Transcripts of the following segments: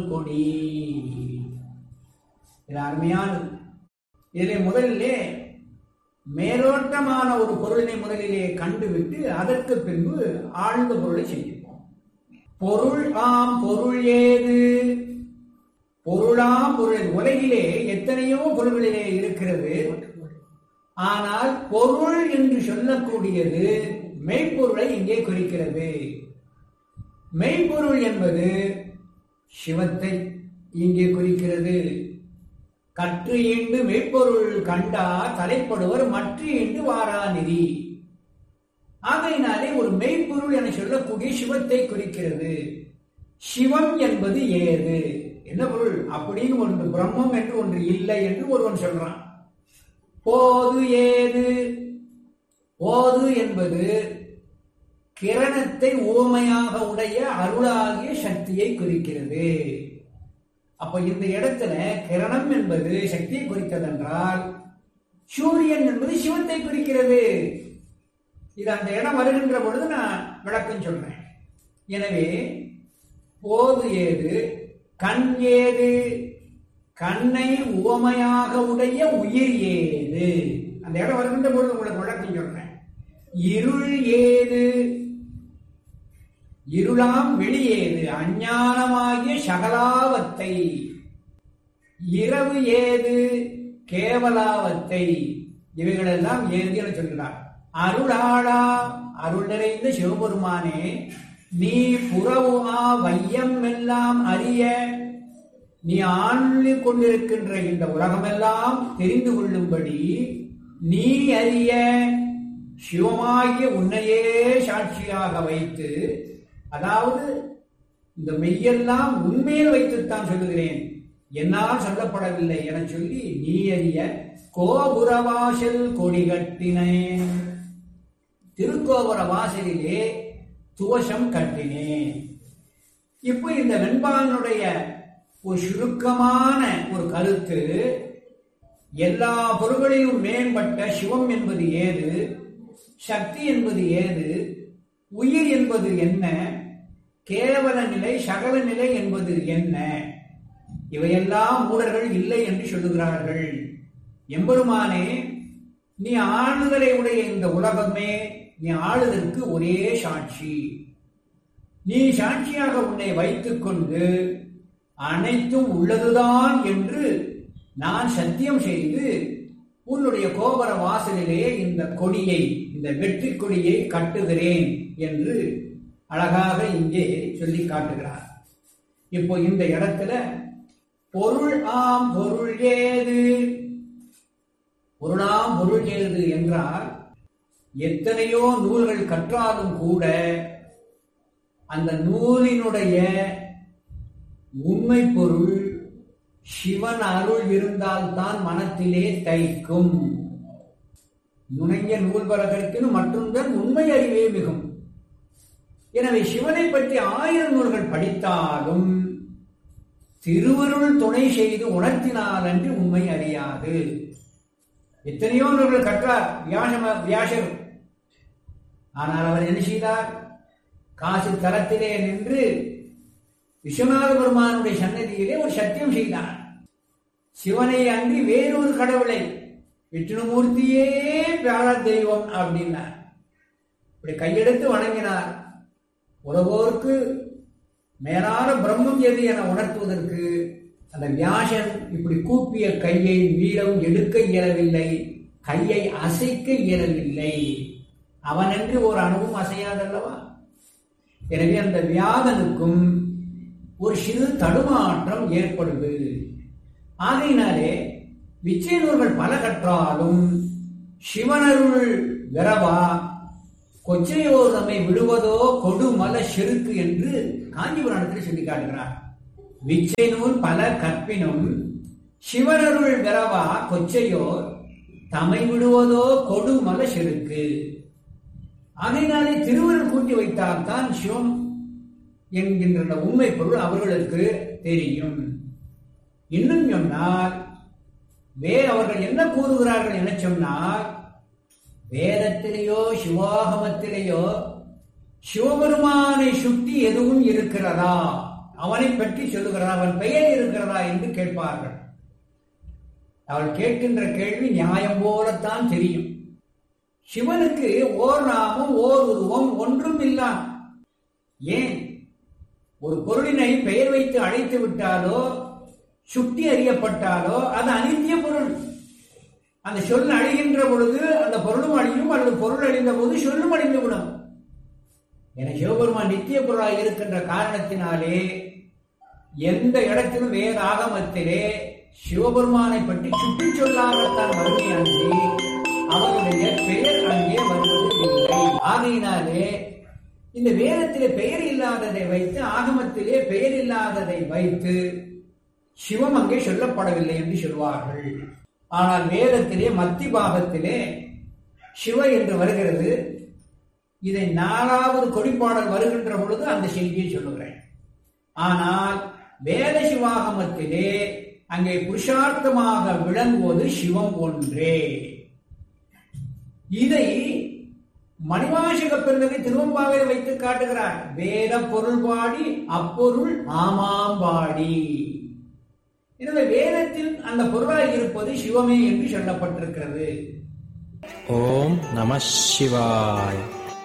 கொடி இது அருமையானது இதிலே முதலிலே மேலோட்டமான ஒரு பொருளினை முதலிலே கண்டுவிட்டு அதற்கு பின்பு ஆழ்ந்த பொருளை சிந்திப்போம் பொருள் ஆம் பொருள் ஏது பொருளாம் பொருள் உலகிலே எத்தனையோ பொருள்களிலே இருக்கிறது ஆனால் பொருள் என்று சொல்லக்கூடியது மெய்ப்பொருளை இங்கே குறிக்கிறது மெய்ப்பொருள் என்பது சிவத்தை இங்கே குறிக்கிறது கற்று ஈண்டு மெய்ப்பொருள் கண்டா தலைப்படுவர் மற்ற ஈண்டு வாராநிதி ஆகையினாலே ஒரு மெய்ப்பொருள் என சொல்லக்கூடிய சிவத்தை குறிக்கிறது சிவம் என்பது ஏது என்ன பொருள் அப்படின்னு ஒன்று பிரம்மம் என்று ஒன்று இல்லை என்று ஒருவன் சொல்றான் போது ஏது போது என்பது கிரணத்தை ஓமையாக உடைய அருளாகிய சக்தியை குறிக்கிறது அப்ப இந்த இடத்துல கிரணம் என்பது சக்தியை குறித்ததென்றால் சூரியன் என்பது சிவத்தை குறிக்கிறது இது அந்த இடம் வருகின்ற பொழுது நான் விளக்கம் சொல்றேன் எனவே போது ஏது கண் ஏது கண்ணை உவமையாக உடைய உயிர் ஏது அந்த இடம் வருகின்ற பொழுது உங்களுக்கு விளக்கம் சொல்றேன் இருள் ஏது இருளாம் வெளியேது அஞ்ஞானமாகிய சகலாவத்தை இரவு ஏது கேவலாவத்தை இவைகளெல்லாம் ஏது என சொல்கிறார் அருளாளா அருள் நிறைந்த சிவபெருமானே நீ புறவுமா வையம் எல்லாம் அறிய நீ ஆண்டு கொண்டிருக்கின்ற இந்த உலகமெல்லாம் தெரிந்து கொள்ளும்படி நீ அறிய சிவமாகிய உன்னையே சாட்சியாக வைத்து அதாவது இந்த மெய்யெல்லாம் உண்மையில் வைத்துத்தான் சொல்லுகிறேன் என்னால் சொல்லப்படவில்லை என சொல்லி நீ அறிய கோபுரவாசல் கொடி கட்டினேன் திருக்கோபுர வாசலிலே துவசம் கட்டினேன் இப்போ இந்த வெண்பானுடைய ஒரு சுருக்கமான ஒரு கருத்து எல்லா பொருள்களிலும் மேம்பட்ட சிவம் என்பது ஏது சக்தி என்பது ஏது உயிர் என்பது என்ன கேவல நிலை சகல நிலை என்பது என்ன இவையெல்லாம் மூடர்கள் இல்லை என்று சொல்லுகிறார்கள் எம்பெருமானே நீ ஆளுதலை உடைய இந்த உலகமே நீ ஆளுதற்கு ஒரே சாட்சி நீ சாட்சியாக உன்னை வைத்துக் கொண்டு அனைத்தும் உள்ளதுதான் என்று நான் சத்தியம் செய்து உன்னுடைய கோபுர வாசலிலே இந்த கொடியை இந்த வெற்றி கொடியை கட்டுகிறேன் என்று அழகாக இங்கே சொல்லி காட்டுகிறார் இப்போ இந்த இடத்துல பொருள் ஆம் பொருள் ஏது பொருளாம் பொருள் ஏது என்றால் எத்தனையோ நூல்கள் கற்றாலும் கூட அந்த நூலினுடைய உண்மை பொருள் சிவன் அருள் இருந்தால்தான் மனத்திலே தைக்கும் நுணைய நூல் பலகத்தின் மற்றொன்றன் உண்மை அறிவே மிகும் எனவே சிவனை பற்றி ஆயிரம் நூல்கள் படித்தாலும் திருவருள் துணை செய்து உணர்த்தினால் அன்று உண்மை அறியாது எத்தனையோ நூல்கள் கற்றார் வியாசம வியாசர் ஆனால் அவர் என்ன செய்தார் காசு தரத்திலே நின்று விஸ்வநாத பெருமானுடைய சன்னதியிலே ஒரு சத்தியம் செய்தார் சிவனை அன்றி வேறொரு கடவுளை விஷ்ணுமூர்த்தியே பிராண தெய்வம் அப்படின்னார் இப்படி கையெடுத்து வணங்கினார் உலகோருக்கு மேலான பிரம்மம் எது என உணர்த்துவதற்கு அந்த வியாசன் இப்படி கூப்பிய கையை மீளவும் எடுக்க இயலவில்லை கையை அசைக்க இயலவில்லை அவனன்று ஒரு அணுவும் அசையாதல்லவா எனவே அந்த வியாதனுக்கும் ஒரு சிறு தடுமாற்றம் ஏற்படுது ஆகையினாலே விச்சயனூர்கள் பல கற்றாலும் சிவனருள் விரவா கொச்சையோர் நம்மை விடுவதோ கொடுமல செருக்கு என்று காஞ்சிபுராணத்தில் சொல்லி காட்டுகிறார் விச்சை நூல் பல கற்பினும் சிவனருள் விரவா கொச்சையோர் தமை விடுவதோ கொடுமல செருக்கு அதனாலே திருவருள் கூட்டி வைத்தால்தான் சிவம் என்கின்ற உண்மை பொருள் அவர்களுக்கு தெரியும் இன்னும் சொன்னால் வே அவர்கள் என்ன கூறுகிறார்கள் என சொன்னால் வேதத்திலேயோ சிவாகமத்திலேயோ சிவபெருமானை சுட்டி எதுவும் இருக்கிறதா அவனை பற்றி சொல்லுகிறதா அவன் பெயர் இருக்கிறதா என்று கேட்பார்கள் அவள் கேட்கின்ற கேள்வி நியாயம் போலத்தான் தெரியும் சிவனுக்கு ஓர் நாமம் ஓர் உருவம் ஒன்றும் இல்லா ஏன் ஒரு பொருளினை பெயர் வைத்து அழைத்து விட்டாலோ சுட்டி அறியப்பட்டாலோ அது அனித்திய பொருள் அந்த சொல் அழிகின்ற பொழுது அந்த பொருளும் அழியும் அல்லது பொருள் அழிந்த போது சொல்லும் அழிந்துவிடும் என சிவபெருமான் நித்திய பொருளாக இருக்கின்ற காரணத்தினாலே எந்த இடத்திலும் வேத ஆகமத்திலே சிவபெருமானை பற்றி சுட்டி சொல்லாமத்தான் வறுமையானது அவருடைய பெயர் அங்கே வருவது இல்லை ஆகையினாலே இந்த வேதத்திலே பெயர் இல்லாததை வைத்து ஆகமத்திலே பெயர் இல்லாததை வைத்து சிவம் அங்கே சொல்லப்படவில்லை என்று சொல்வார்கள் ஆனால் வேதத்திலே மத்தி பாகத்திலே சிவ என்று வருகிறது இதை நாலாவது கொடிப்பாடல் வருகின்ற பொழுது அந்த செய்தியை சொல்லுகிறேன் ஆனால் வேத சிவாகமத்திலே அங்கே புருஷார்த்தமாக விளங்குவது சிவம் ஒன்றே இதை மணிவாசக பெருந்தகை திருவம்பாவை வைத்து காட்டுகிறார் வேத பொருள் பாடி அப்பொருள் ஆமாம்பாடி எனவே வேதத்தில் அந்த பொருளாக இருப்பது சிவமே என்று சொல்லப்பட்டிருக்கிறது ஓம் நம சிவாய்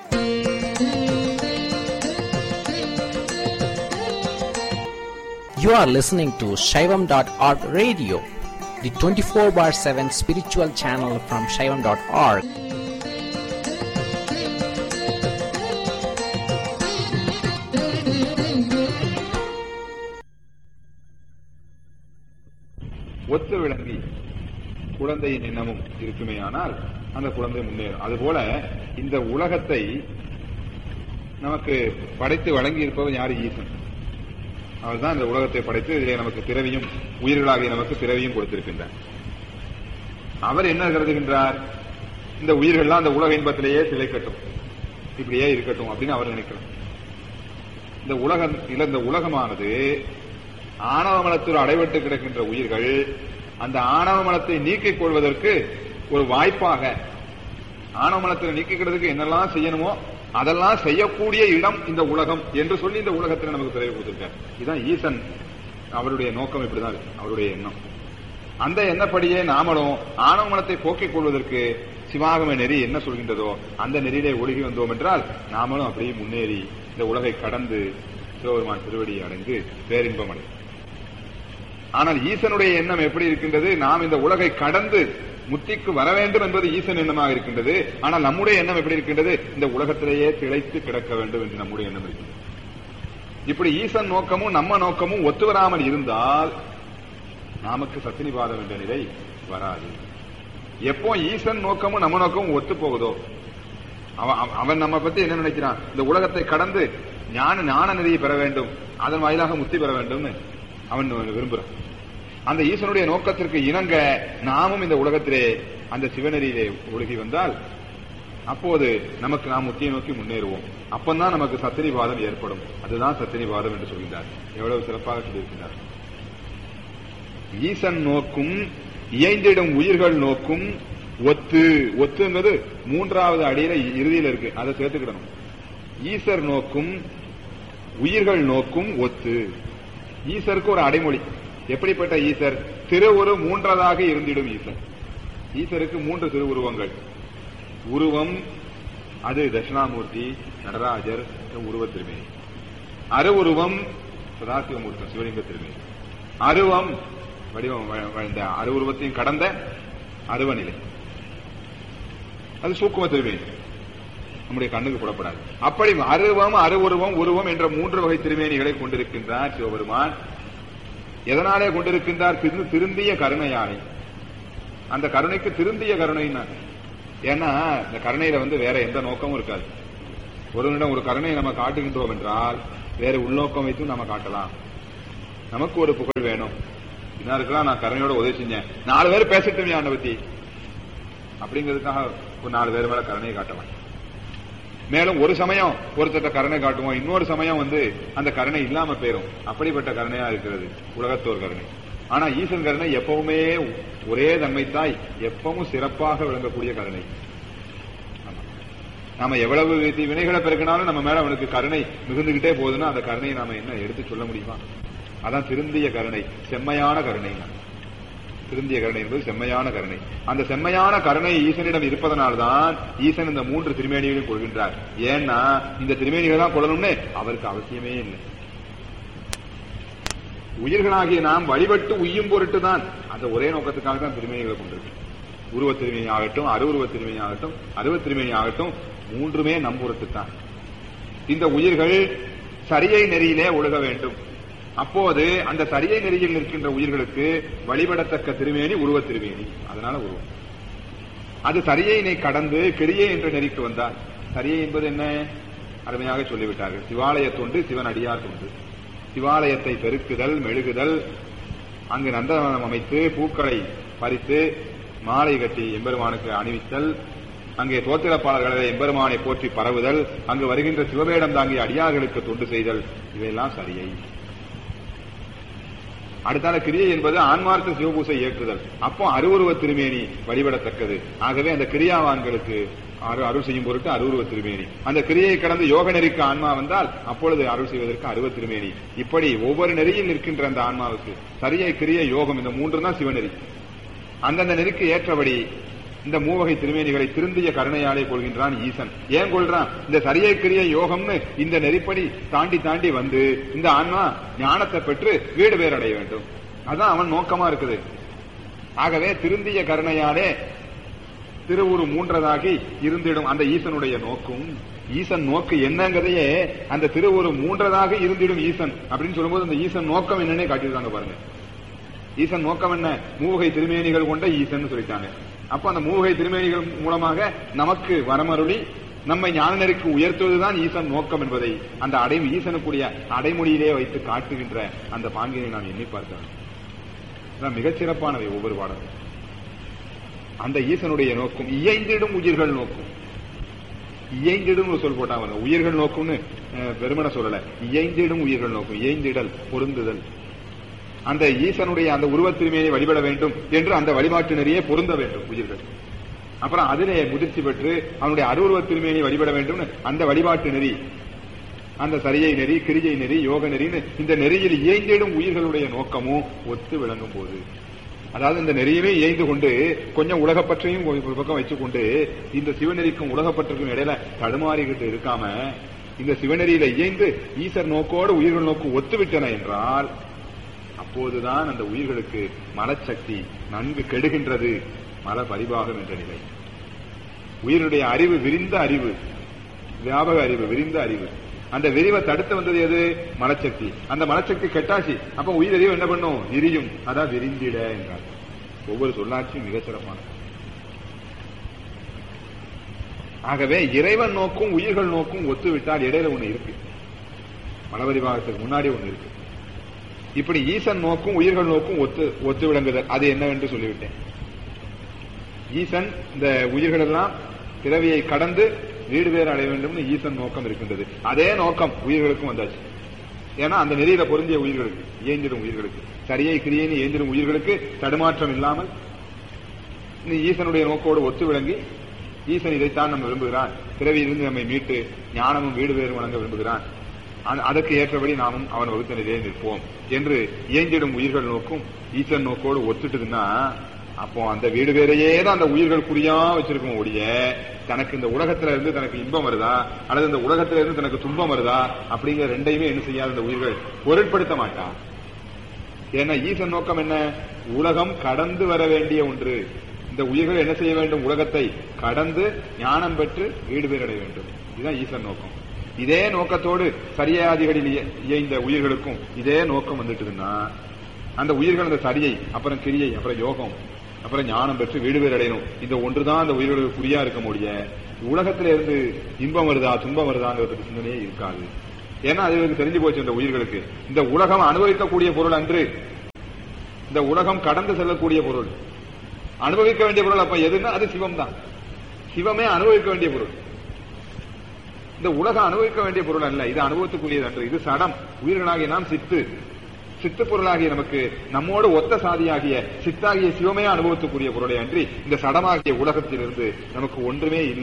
You are listening to Shaivam.org radio, the 24 bar 7 spiritual channel from Shaivam.org. ஒத்து விளங்கி குழந்தையின் எண்ணமும் இருக்குமேயானால் அந்த குழந்தை முன்னேறும் அதுபோல இந்த உலகத்தை நமக்கு படைத்து வழங்கி இருப்பவர் யாரு ஈசன் அவர்தான் இந்த உலகத்தை படைத்து இதிலே நமக்கு பிறவியும் உயிர்களாகிய நமக்கு பிறவியும் கொடுத்திருக்கின்றார் அவர் என்ன கருதுகின்றார் இந்த உயிர்கள்லாம் அந்த உலக இன்பத்திலேயே திளைக்கட்டும் இப்படியே இருக்கட்டும் அப்படின்னு அவர் நினைக்கிறார் இந்த உலகம் இல்ல இந்த உலகமானது ஆணவ மலத்தில் அடைபட்டு கிடக்கின்ற உயிர்கள் அந்த ஆணவ மலத்தை நீக்கிக் கொள்வதற்கு ஒரு வாய்ப்பாக ஆணவ மலத்தில் நீக்கிக்கிறதுக்கு என்னெல்லாம் செய்யணுமோ அதெல்லாம் செய்யக்கூடிய இடம் இந்த உலகம் என்று சொல்லி இந்த உலகத்தில் நமக்கு பிறகு கொடுத்திருக்கார் இதுதான் ஈசன் அவருடைய நோக்கம் இப்படிதான் இருக்கு, அவருடைய எண்ணம் அந்த எண்ணப்படியே நாமளும் ஆணவ மலத்தை போக்கிக் கொள்வதற்கு சிவாகம நெறி என்ன சொல்கின்றதோ அந்த நெறியிலே ஒழுகி வந்தோம் என்றால் நாமளும் அப்படியே முன்னேறி இந்த உலகை கடந்து சிவபெருமான் திருவடியை அடைந்து பேரின்பம் அடையும் ஆனால் ஈசனுடைய எண்ணம் எப்படி இருக்கின்றது நாம் இந்த உலகை கடந்து முத்திக்கு வர வேண்டும் என்பது ஈசன் எண்ணமாக இருக்கின்றது ஆனால் நம்முடைய எண்ணம் எப்படி இருக்கின்றது இந்த உலகத்திலேயே திளைத்து கிடக்க வேண்டும் என்று நம்முடைய எண்ணம் இருக்கின்றது இப்படி ஈசன் நோக்கமும் நம்ம நோக்கமும் ஒத்து வராமல் இருந்தால் நமக்கு சத்தினிபாதம் என்ற நிலை வராது எப்போ ஈசன் நோக்கமும் நம்ம நோக்கமும் ஒத்து போகுதோ அவன் அவன் அவன் நம்ம பத்தி என்ன நினைக்கிறான் இந்த உலகத்தை கடந்து ஞான ஞான நெறியை பெற வேண்டும் அதன் வாயிலாக முத்தி பெற வேண்டும்னு அவன் விரும்புறான் அந்த ஈசனுடைய நோக்கத்திற்கு இணங்க நாமும் இந்த உலகத்திலே அந்த சிவநெறியிலே ஒழுகி வந்தால் அப்போது நமக்கு நாம் முத்தியை நோக்கி முன்னேறுவோம் அப்பந்தான் நமக்கு சத்தினிவாதம் ஏற்படும் அதுதான் சத்தினிவாதம் என்று சொல்கின்றார் எவ்வளவு சிறப்பாக சொல்லியிருக்கிறார் ஈசன் நோக்கும் இயைந்திடும் உயிர்கள் நோக்கும் ஒத்து ஒத்துங்கிறது மூன்றாவது அடியில இறுதியில இருக்கு அதை சேர்த்துக்கிடணும் ஈசர் நோக்கும் உயிர்கள் நோக்கும் ஒத்து ஈசருக்கு ஒரு அடைமொழி எப்படிப்பட்ட ஈசர் திருவுரு மூன்றதாக இருந்திடும் ஈசர் ஈசருக்கு மூன்று திருவுருவங்கள் உருவம் அது தட்சிணாமூர்த்தி நடராஜர் உருவ திருமேனி அருவுருவம் சதாசிவமூர்த்தம் சிவலிங்க திருமேனி அருவம் வடிவம் வ- வ- இந்த அருவுருவத்தையும் கடந்த அருவநிலை அது சூக்கும திருமேனி நம்முடைய கண்ணுக்கு புலப்படாது அப்படி அருவம் அருவுருவம் உருவம் என்ற மூன்று வகை திருமேனிகளை கொண்டிருக்கின்றார் சிவபெருமான் எதனாலே கொண்டிருக்கின்றார் திரு- திருந்திய கருணையானை அந்த கருணைக்கு திருந்திய கருணைன்னாங்க ஏன்னா இந்த கருணையில வந்து வேற எந்த நோக்கமும் இருக்காது ஒருவனிடம் ஒரு கருணையை நம்ம காட்டுகின்றோம் என்றால் வேற உள்நோக்கம் வைத்தும் நம்ம காட்டலாம் நமக்கு ஒரு புகழ் வேணும் இன்னாருக்கெல்லாம் நான் கருணையோட உதவி செஞ்சேன் நாலு பேர் பேசட்டும் என்னை பத்தி அப்படிங்கிறதுக்காக ஒரு நாலு பேர் மேல கருணையை காட்டலாம் மேலும் ஒரு சமயம் ஒருத்தட்ட கருணை காட்டுவோம் இன்னொரு சமயம் வந்து அந்த கருணை இல்லாம போயிரும் அப்படிப்பட்ட கருணையா இருக்கிறது உலகத்தோர் கருணை ஆனா ஈசன் கருணை எப்பவுமே ஒரே தன்மைத்தாய் எப்பவும் சிறப்பாக விளங்கக்கூடிய கருணை ஆமா. நாம எவ்வளவு தி- வினைகளை பெருக்கினாலும் நம்ம மேல அவனுக்கு கருணை மிகுந்துகிட்டே போகுதுன்னா அந்த கருணையை நாம என்ன எடுத்து சொல்ல முடியுமா அதான் திருந்திய கருணை செம்மையான கருணை திருந்திய கருணை என்பது செம்மையான கருணை அந்த செம்மையான கருணை ஈசனிடம் இருப்பதனால்தான் ஈசன் இந்த மூன்று திருமேனிகளையும் கொள்கின்றார் ஏன்னா இந்த திருமேனிகளை தான் கொள்ளணும்னு அவருக்கு அவசியமே இல்லை உயிர்களாகிய நாம் வழிபட்டு உய்யும் பொருட்டு தான் அந்த ஒரே நோக்கத்துக்காக தான் திருமேனிகளை கொண்டிருக்கு உருவத் திருமேனி ஆகட்டும் அருவுருவத் திருமேனி ஆகட்டும் அருவத் திருமேனி ஆகட்டும் மூன்றுமே நம்புறத்து தான் இந்த உயிர்கள் சரியை நெறியிலே ஒழுக வேண்டும் அப்போது அந்த சரியை நெறியில் நிற்கின்ற உயிர்களுக்கு வழிபடத்தக்க திருமேனி உருவத் திருமேனி அதனால உருவம் அது சரியையினை கடந்து கிரியை என்ற நெறிக்கு வந்தார் சரியை என்பது என்ன அருமையாக சொல்லிவிட்டார்கள் சிவாலய தொண்டு சிவன் அடியார் தொண்டு சிவாலயத்தை பெருக்குதல் மெழுகுதல் அங்கு நந்தவனம் அமைத்து பூக்களை பறித்து மாலை கட்டி எம்பெருமானுக்கு அணிவித்தல் அங்கே தோத்திரப்பாளர்களை எம்பெருமானை போற்றி பரவுதல் அங்கு வருகின்ற சிவவேடம் தாங்கிய அடியார்களுக்கு தொண்டு செய்தல் இவையெல்லாம் சரியை அடுத்தால கிரியை என்பது ஆன்மார்த்த சிவபூசை ஏற்றுதல் அப்போ அருவுருவ திருமேனி வழிபடத்தக்கது ஆகவே அந்த கிரியாவான்களுக்கு அரு- அருள் செய்யும் பொருட்டு அருவுருவ திருமேனி அந்த கிரியை கடந்து யோக நெறிக்கு ஆன்மா வந்தால் அப்பொழுது அருள் செய்வதற்கு அருவ திருமேனி இப்படி ஒவ்வொரு நெறியில் நிற்கின்ற அந்த ஆன்மாவுக்கு சரியை கிரியை யோகம் இந்த மூன்று தான் சிவநெறி அந்தந்த நெறிக்கு ஏற்றபடி இந்த மூவகை திருமேனிகளை திருந்திய கருணையாலே கொள்கின்றான் ஈசன் ஏன் கொள்றான் இந்த சரியை கிரிய யோகம்னு இந்த நெறிப்படி தாண்டி தாண்டி வந்து இந்த ஆன்மா ஞானத்தை பெற்று வீடு பேரடைய வேண்டும் அதான் அவன் நோக்கமா இருக்குது ஆகவே திருந்திய கருணையாலே திருவுரு மூன்றதாகி இருந்திடும் அந்த ஈசனுடைய நோக்கும் ஈசன் நோக்கு என்னங்கிறதையே அந்த திருவுரு மூன்றதாக இருந்திடும் ஈசன் அப்படின்னு சொல்லும்போது அந்த ஈசன் நோக்கம் என்னன்னே காட்டியிருக்காங்க பாருங்க ஈசன் நோக்கம் என்ன மூவகை திருமேனிகள் கொண்ட ஈசன் சொல்லிட்டாங்க அப்ப அந்த மூவகை திருமேனிகள் மூலமாக நமக்கு வரமருளி நம்மை ஞான நெறிக்கு உயர்த்துவதுதான் ஈசன் நோக்கம் என்பதை அந்த அடை ஈசனுக்குரிய அடைமொழியிலே வைத்து காட்டுகின்ற அந்த பாங்கினை நாம் எண்ணி பார்க்கிறோம் அதான் மிகச் சிறப்பானவை ஒவ்வொரு பாடலும் அந்த ஈசனுடைய நோக்கும் இயைந்திடும் உயிர்கள் நோக்கும் இயைந்திடும் ஒரு சொல் போட்டா வரும் உயிர்கள் நோக்கும்னு அஹ், வெறுமனே சொல்லல இயைந்திடும் உயிர்கள் நோக்கும் இயைந்திடல் பொருந்துதல் அந்த ஈசனுடைய அந்த உருவத் திருமையை வழிபட வேண்டும் என்று அந்த வழிபாட்டு நெறியே பொருந்த வேண்டும் உயிர்கள் அப்புறம் அதிலே முதிர்ச்சி பெற்று அவனுடைய அருவுருவத் திருமையை வழிபட வேண்டும்னு அந்த வழிபாட்டு நெறி அந்த சரியை நெறி கிரியை நெறி யோக நெறின்னு இந்த நெறியில் இயைந்திடும் உயிர்களுடைய நோக்கமும் ஒத்து விளங்கும் போது அதாவது இந்த நெறியிலே இயைந்து கொண்டு கொஞ்சம் உலகப்பற்றையும் ஒரு பக்கம் வச்சுக்கொண்டு இந்த சிவநெறிக்கும் உலகப்பற்றுக்கும் இடையில தடுமாறிக்கிட்டு இருக்காம இந்த சிவநெறியில இயைந்து ஈசர் நோக்கோடு உயிர்கள் நோக்கு ஒத்துவிட்டன என்றால் அப்போதுதான் அந்த உயிர்களுக்கு மனச்சக்தி நன்கு கெடுகின்றது மல பரிபாகம் என்ற நிலை உயிருடைய அறிவு விரிந்த அறிவு வியாபக அறிவு விரிந்த அறிவு அந்த விரிவை தடுத்து வந்தது எது மனச்சக்தி அந்த மனச்சக்தி கெட்டாச்சு அப்ப உயிர் அறிவு என்ன பண்ணும் விரியும் அதான் விரிந்திட என்றார் ஒவ்வொரு சொல்லாட்சியும் மிகச் சிறப்பானது ஆகவே இறைவன் நோக்கும் உயிர்கள் நோக்கும் ஒத்துவிட்டால் இடையில ஒண்ணு இருக்கு மலபரிபாகத்துக்கு முன்னாடி ஒண்ணு இருக்கு இப்படி ஈசன் நோக்கும் உயிர்கள் நோக்கும் ஒத்து ஒத்து விளங்குதல் அது என்னவென்று சொல்லிவிட்டேன் ஈசன் இந்த உயிர்கள் எல்லாம் பிறவியை கடந்து வீடு பேர் அடைய வேண்டும்னு ஈசன் நோக்கம் இருக்கின்றது அதே நோக்கம் உயிர்களுக்கும் வந்தாச்சு ஏன்னா அந்த நெறியில பொருந்திய உயிர்களுக்கு இயந்திரும் உயிர்களுக்கு சரியை கிரியைன்னு இயந்திரும் உயிர்களுக்கு தடுமாற்றம் இல்லாமல் இந்த ஈசனுடைய நோக்கோடு ஒத்து விளங்கி ஈசன் இதைத்தான் நம்ம விரும்புகிறான் பிறவியிலிருந்து நம்மை மீட்டு ஞானமும் வீடு பேரும் வழங்க விரும்புகிறான் அ- அதற்கு ஏற்றபடி நாமும் அவன் வகுத்த நிலையை நிற்போம் என்று இயங்கிடும் உயிர்கள் நோக்கும் ஈசன் நோக்கோடு ஒத்துட்டுதுன்னா அப்போ அந்த வீடு வேறையே தான் அந்த உயிர்கள் குறியா வச்சிருக்கும் ஒழிய தனக்கு இந்த உலகத்துல இருந்து தனக்கு இன்பம் வருதா அல்லது இந்த உலகத்துல இருந்து தனக்கு துன்பம் வருதா அப்படிங்கிற ரெண்டையுமே என்ன செய்யாத இந்த உயிர்கள் பொருட்படுத்த மாட்டான் ஏன்னா ஈசன் நோக்கம் என்ன உலகம் கடந்து வர வேண்டிய ஒன்று இந்த உயிர்கள் என்ன செய்ய வேண்டும் உலகத்தை கடந்து ஞானம் பெற்று வீடு பேரடைய வேண்டும் இதுதான் ஈசன் நோக்கம் இதே நோக்கத்தோடு சரியாதிகளில் இய- இயைந்த உயிர்களுக்கும் இதே நோக்கம் வந்துட்டுதுன்னா அந்த உயிர்கள் அந்த சரியை அப்புறம் கிரியை அப்புறம் யோகம் அப்புறம் ஞானம் பெற்று வீடு பேர் அடையணும் இந்த ஒன்றுதான் அந்த உயிர்களுக்கு குறியா இருக்க முடிய உலகத்தில இருந்து இன்பம் வருதா துன்பம் வருதாங்கிறதுக்கு சிந்தனையே இருக்காது ஏன்னா அதுகளுக்கு தெரிஞ்சு போச்சு இந்த உயிர்களுக்கு இந்த உலகம் அனுபவிக்கக்கூடிய பொருள் அன்று இந்த உலகம் கடந்து செல்லக்கூடிய பொருள் அனுபவிக்க வேண்டிய பொருள் அப்ப எதுன்னா அது சிவம் தான் சிவமே அனுபவிக்க வேண்டிய பொருள் இந்த உலகம் அனுபவிக்க வேண்டிய பொருள் அல்ல இது அனுபவத்துக்குரியது அன்று இது சடம் உயிர்களாகிய நாம் சித்து சித்து பொருளாகிய நமக்கு நம்மோடு ஒத்த சாதியாகிய சித்தாகிய சிவமே அனுபவத்துக்குரிய பொருளை அன்றி இந்த சடமாகிய உலகத்திலிருந்து நமக்கு ஒன்றுமே இல்லை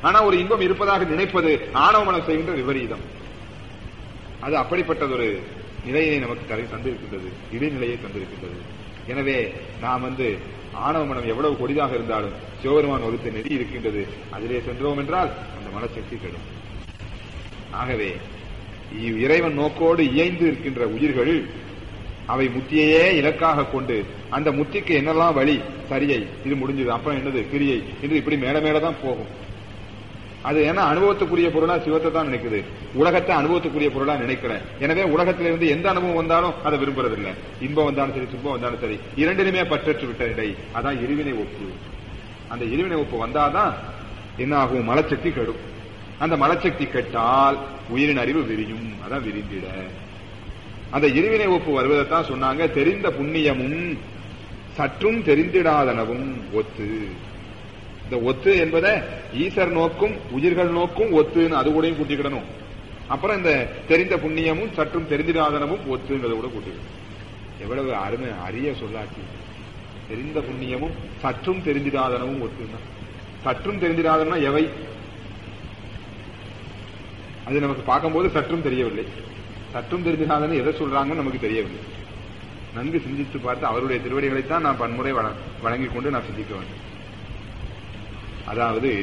ஆனா ஒரு இன்பம் இருப்பதாக நினைப்பது ஆணவ மனம் செய்கின்ற விபரீதம் அது அப்படிப்பட்டதொரு நிலையை நமக்கு தரை தந்திருக்கின்றது இடைநிலையை தந்திருக்கின்றது எனவே நாம் வந்து ஆணவ மனம் எவ்வளவு கொடிதாக இருந்தாலும் சிவபெருமான் வகுத்த நெறி இருக்கின்றது அதிலே சென்றோம் என்றால் அந்த மனசக்தி கெடும் ஆகவே இ- இறைவன் நோக்கோடு இயைந்து இருக்கின்ற உயிர்கள் அவை முத்தியையே இலக்காக கொண்டு அந்த முத்திக்கு என்னெல்லாம் வழி சரியை இது முடிஞ்சது அப்புறம் என்னது கிரியை என்று இப்படி மேல மேல தான் போகும் அது ஏன்னா அனுபவத்துக்குரிய பொருளா சிவத்தை தான் நினைக்குது உலகத்தை அனுபவத்துக்குரிய பொருளா நினைக்கல எனவே உலகத்திலிருந்து இருந்து எந்த அனுபவம் வந்தாலும் அதை விரும்புறதில்ல இன்பம் வந்தாலும் சரி துன்பம் வந்தாலும் சரி இரண்டிலுமே பற்றற்று விட்ட நிலை அதான் இருவினை ஒப்பு அந்த இருவினை ஒப்பு வந்தாதான் என்ன ஆகும் மலச்சக்தி கெடும் அந்த மலச்சக்தி கெட்டால் உயிரின் அறிவு விரியும் அதான் விரிந்திட அந்த இருவினை ஒப்பு வருவதைத்தான் சொன்னாங்க தெரிந்த புண்ணியமும் சற்றும் தெரிந்திடாதனவும் ஒத்து இந்த ஒத்து என்பதை ஈசர் நோக்கும் உயிர்கள் நோக்கும் ஒத்துன்னு அது கூடயும் கூட்டிக்கிடணும் அப்புறம் இந்த தெரிந்த புண்ணியமும் சற்றும் தெரிந்திடாதனவும் ஒத்துங்கிறத கூட கூட்டிக்கணும் எவ்வளவு அருமை அரிய சொல்லாட்சி தெரிந்த புண்ணியமும் சற்றும் தெரிந்திடாதனவும் ஒத்துன்னா சற்றும் தெரிந்திடாதனா எவை அது நமக்கு பார்க்கும்போது சற்றும் தெரியவில்லை சற்றும் தெரிந்திடாதன்னு எதை சொல்றாங்கன்னு நமக்கு தெரியவில்லை நன்கு சிந்தித்து பார்த்து அவருடைய திருவடிகளைத்தான் நான் பன்முறை வழ- வழங்கிக் கொண்டு நான் சிந்திக்க வேண்டும் அதாவது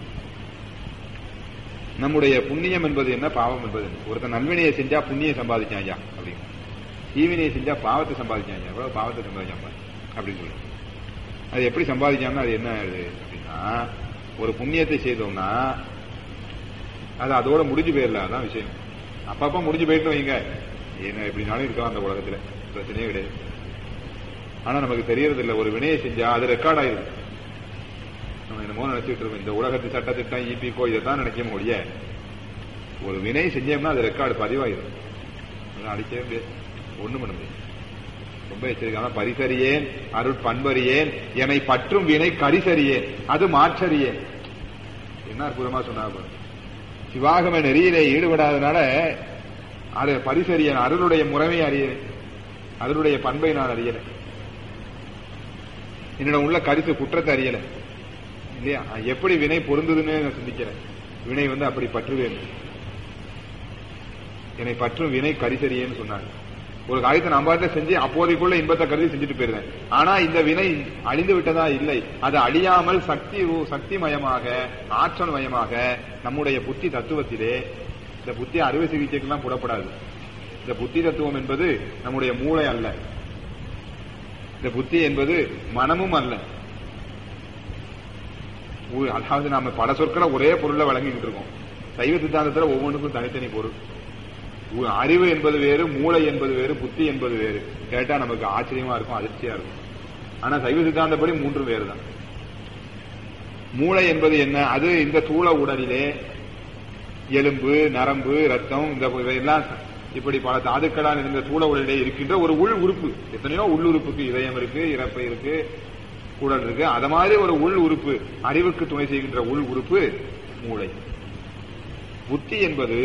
நம்முடைய புண்ணியம் என்பது என்ன பாவம் என்பது என்ன ஒருத்தன் நல்வினையை செஞ்சா புண்ணியம் சம்பாதிச்சான் ஐயா அப்படின்னு தீவினையை செஞ்சா பாவத்தை சம்பாதிச்சான் ஐயா எவ்வளவு பாவத்தை சம்பாதிச்சான் பாரு, அப்படின்னு சொல்லி அது எப்படி சம்பாதிச்சாங்கன்னா அது என்ன அது அப்படின்னா ஒரு புண்ணியத்தை செய்தோம்னா அது அதோட முடிஞ்சு போயிடல அதான் விஷயம் அப்பப்ப முடிஞ்சு போயிட்டு வைங்க என்ன எப்படினாலும் இருக்கலாம் அந்த உலகத்துல பிரச்சனையே கிடையாது ஆனா நமக்கு தெரியறது இல்ல ஒரு வினையை செஞ்சா அது ரெக்கார்ட் ஆயிருது நம்ம என்னமோ நினைச்சிட்டு இருக்கோம் இந்த உலகத்து சட்டத்திட்டம் இபிகோ இதைத்தான் நினைக்க ஒழிய ஒரு வினை செஞ்சோம்னா அது ரெக்கார்டு பதிவாயிரும் அதை அடிக்கவே முடியாது ஒண்ணும் பண்ண முடியாது ரொம்ப எச்சரிக்கையான பரிசறியேன் அருள் பண்பறியேன் என்னை பற்றும் வினை கரிசறியேன் அது மாற்றறியேன் என்ன அற்புதமா சொன்னா பாரு. சிவாகம நெறியிலே ஈடுபடாதனால அது பரிசறியேன் அருளுடைய முறைமை அறியேன் அருளுடைய பண்பை நான் அறியல என்னிடம் உள்ள கருத்து குற்றத்தை அறியல இல்லையா எப்படி வினை பொருந்ததுன்னு நான் சிந்திக்கிறேன் வினை வந்து அப்படி பற்றுவேன் என்னை பற்றும் வினை கரிசரியேன்னு சொன்னாங்க ஒரு காரியத்தை நான் பாட்டுல செஞ்சு அப்போதைக்குள்ள இன்பத்தை கருதி செஞ்சுட்டு போயிருந்தேன் ஆனா இந்த வினை அழிந்து விட்டதா இல்லை அது அழியாமல் சக்தி ரூ- சக்தி மயமாக ஆற்றல் மயமாக நம்முடைய புத்தி தத்துவத்திலே இந்த புத்தி அறுவை சிகிச்சைக்கெல்லாம் புறப்படாது இந்த புத்தி தத்துவம் என்பது நம்முடைய மூளை அல்ல இந்த புத்தி என்பது மனமும் அல்ல உ- அதாவது நாம பல சொற்களை ஒரே பொருளை வழங்கிக்கிட்டு இருக்கோம் சைவ சித்தாந்தத்துல ஒவ்வொன்றுக்கும் தனித்தனி பொருள் உ- அறிவு என்பது வேறு மூளை என்பது வேறு புத்தி என்பது வேறு கேட்டா நமக்கு ஆச்சரியமா இருக்கும் அதிர்ச்சியா இருக்கும் ஆனா சைவ சித்தாந்தப்படி மூன்றும் வேறுதான் மூளை என்பது என்ன அது இந்த தூள உடலிலே எலும்பு நரம்பு ரத்தம் இந்த இவையெல்லாம் இப்படி பல தாதுக்களால் இருந்த தூள உடலிலே இருக்கின்ற ஒரு உள் உறுப்பு எத்தனையோ உள் உறுப்புக்கு இதயம் இருக்கு இறப்பை இருக்கு குடல் இருக்கு அத மாதிரி ஒரு உள் உறுப்பு அறிவுக்கு துணை செய்கின்ற உள் உறுப்பு மூளை புத்தி என்பது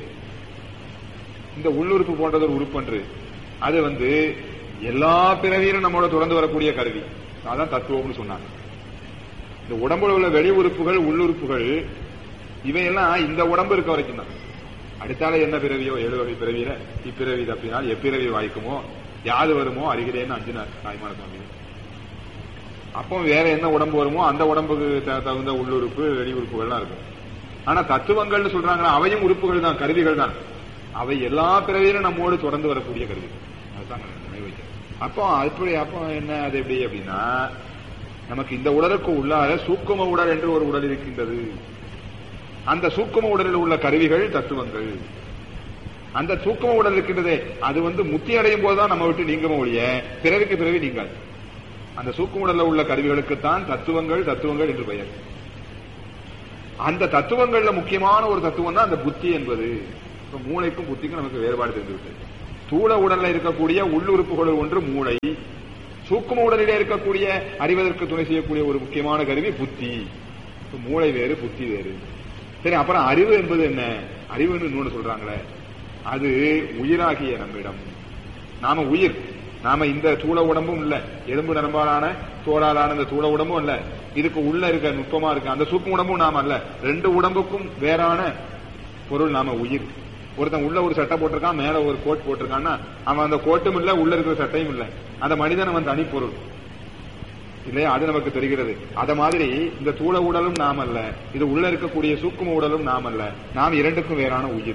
இந்த உள்ளுறுப்பு போன்றது ஒரு உறுப்பன்று அது வந்து எல்லா பிறவியிலும் நம்மளோட தொடர்ந்து வரக்கூடிய கருவி அதான் தத்துவம்னு சொன்னாங்க இந்த உடம்புல உள்ள வெளி உறுப்புகள் உள்ளுறுப்புகள் இவையெல்லாம் இந்த உடம்பு இருக்க வரைக்கும் தான் அடுத்தால என்ன பிறவியோ ஏழு வகை பிறவியில இப்பிறவி தப்பினால் எப்பிறவி வாய்க்குமோ யாது வருமோ அறிகிறேன்னு அஞ்சினார் தாய்மான சுவாமி அப்போ வேற என்ன உடம்பு வருமோ அந்த உடம்புக்கு த- தகுந்த உள்ளுறுப்பு வெளி உறுப்புகள்லாம் இருக்கும் ஆனா தத்துவங்கள்னு சொல்றாங்கன்னா அவையும் உறுப்புகள் தான் கருவிகள் தான் அவை எல்லா பிறவியிலும் நம்மோடு தொடர்ந்து வரக்கூடிய கருவிகள் அதுதான் நான் நினைவு வைக்கிறேன் அப்போ அப்படி அப்போ என்ன அது எப்படி அப்படின்னா நமக்கு இந்த உடலுக்கு உள்ளார சூக்கும உடல் என்று ஒரு உடல் இருக்கின்றது அந்த சூக்கும உடலில் உள்ள கருவிகள் தத்துவங்கள் அந்த சூக்கும உடல் இருக்கின்றதே அது வந்து முத்தி அடையும் போதுதான் நம்ம விட்டு நீங்கம ஒழிய பிறவிக்கு பிறவி நீங்காது அந்த சூக்கும உடல்ல உள்ள கருவிகளுக்குத்தான் தத்துவங்கள் தத்துவங்கள் என்று பெயர் அந்த தத்துவங்கள்ல முக்கியமான ஒரு தத்துவம் தான் அந்த புத்தி என்பது இப்ப மூளைக்கும் புத்திக்கும் நமக்கு வேறுபாடு தெரிந்துவிட்டது தூள உடல்ல இருக்கக்கூடிய உள்ளுறுப்புகள் ஒன்று மூளை சூக்கும உடலிலே இருக்கக்கூடிய அறிவதற்கு துணை செய்யக்கூடிய ஒரு முக்கியமான கருவி புத்தி இப்ப மூளை வேறு புத்தி வேறு சரி அப்புறம் அறிவு என்பது என்ன அறிவுன்னு இன்னொன்னு சொல்றாங்களே அது உயிராகிய நம்மிடம் நாம உயிர் நாம இந்த தூள உடம்பும் இல்ல எலும்பு நரம்பாலான தோளாலான இந்த தூள உடம்பும் இல்ல இதுக்கு உள்ள இருக்க நுட்பமா இருக்க அந்த சூக்கும் உடம்பும் நாம அல்ல ரெண்டு உடம்புக்கும் வேறான பொருள் நாம உயிர் ஒருத்தன் உள்ள ஒரு சட்டை போட்டிருக்கான் மேல ஒரு கோட் போட்டிருக்கான்னா அவன் அந்த கோட்டும் இல்ல உள்ள இருக்கிற சட்டையும் இல்ல அந்த மனிதன் அவன் தனி பொருள் இல்லையா அது நமக்கு தெரிகிறது அத மாதிரி இந்த தூள உடலும் நாம் அல்ல இது உள்ள இருக்கக்கூடிய சூக்கும உடலும் நாம் அல்ல நாம் இரண்டுக்கும் வேறான உயிர்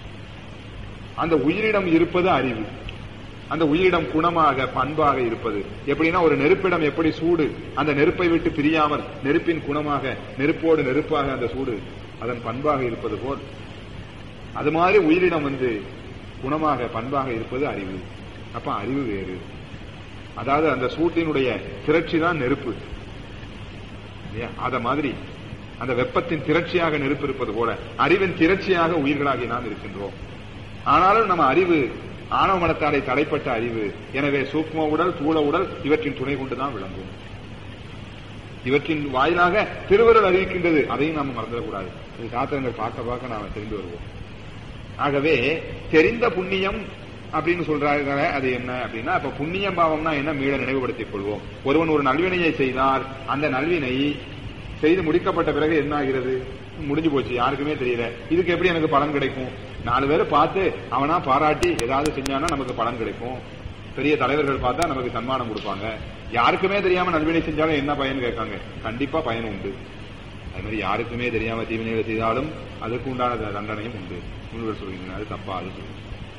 அந்த உயிரிடம் இருப்பது அறிவு அந்த உயிரிடம் குணமாக பண்பாக இருப்பது எப்படின்னா ஒரு நெருப்பிடம் எப்படி சூடு அந்த நெருப்பை விட்டு பிரியாமல் நெருப்பின் குணமாக நெருப்போடு நெருப்பாக அந்த சூடு அதன் பண்பாக இருப்பது போல் அது மாதிரி உயிரிடம் வந்து குணமாக பண்பாக இருப்பது அறிவு அப்ப அறிவு வேறு அதாவது அந்த சூட்டினுடைய திரட்சி தான் நெருப்பு இல்லையா? அத மாதிரி அந்த வெப்பத்தின் திரட்சியாக நெருப்பு இருப்பது போல அறிவின் திரட்சியாக உயிர்களாகி நாம் இருக்கின்றோம் ஆனாலும் நம்ம அறிவு ஆணவ மனத்தாலே தடைப்பட்ட அறிவு எனவே சூக்ம உடல் தூள உடல் இவற்றின் துணை கொண்டுதான் விளங்கும் இவற்றின் வாயிலாக திருவருள் அறிவிக்கின்றது அதையும் நாம் மறந்துடக்கூடாது இது சாத்திரங்கள் பார்க்க பார்க்க நாம தெரிந்து வருவோம் ஆகவே தெரிந்த புண்ணியம் அப்படின்னு சொல்றாங்க அது என்ன அப்படின்னா அப்ப புண்ணியம் பாவம்னா என்ன மீள நினைவுபடுத்திக் கொள்வோம் ஒருவன் ஒரு நல்வினையை செய்தால் அந்த நல்வினை செய்து முடிக்கப்பட்ட பிறகு என்ன ஆகிறது முடிஞ்சு போச்சு யாருக்குமே தெரியல இதுக்கு எப்படி எனக்கு பலன் கிடைக்கும் நாலு பேரை பார்த்து அவனா பாராட்டி ஏதாவது செஞ்சானா நமக்கு பலன் கிடைக்கும் பெரிய தலைவர்கள் பார்த்தா நமக்கு சன்மானம் கொடுப்பாங்க யாருக்குமே தெரியாம நல்வினை செஞ்சாலும் என்ன பயன் கேட்காங்க கண்டிப்பா பயன் உண்டு அது மாதிரி யாருக்குமே தெரியாம தீவினைகளை செய்தாலும் அதுக்கு உண்டான த- தண்டனையும் உண்டு முனிவர் சொல்றீங்க அது தப்பா அது சொல்லுங்க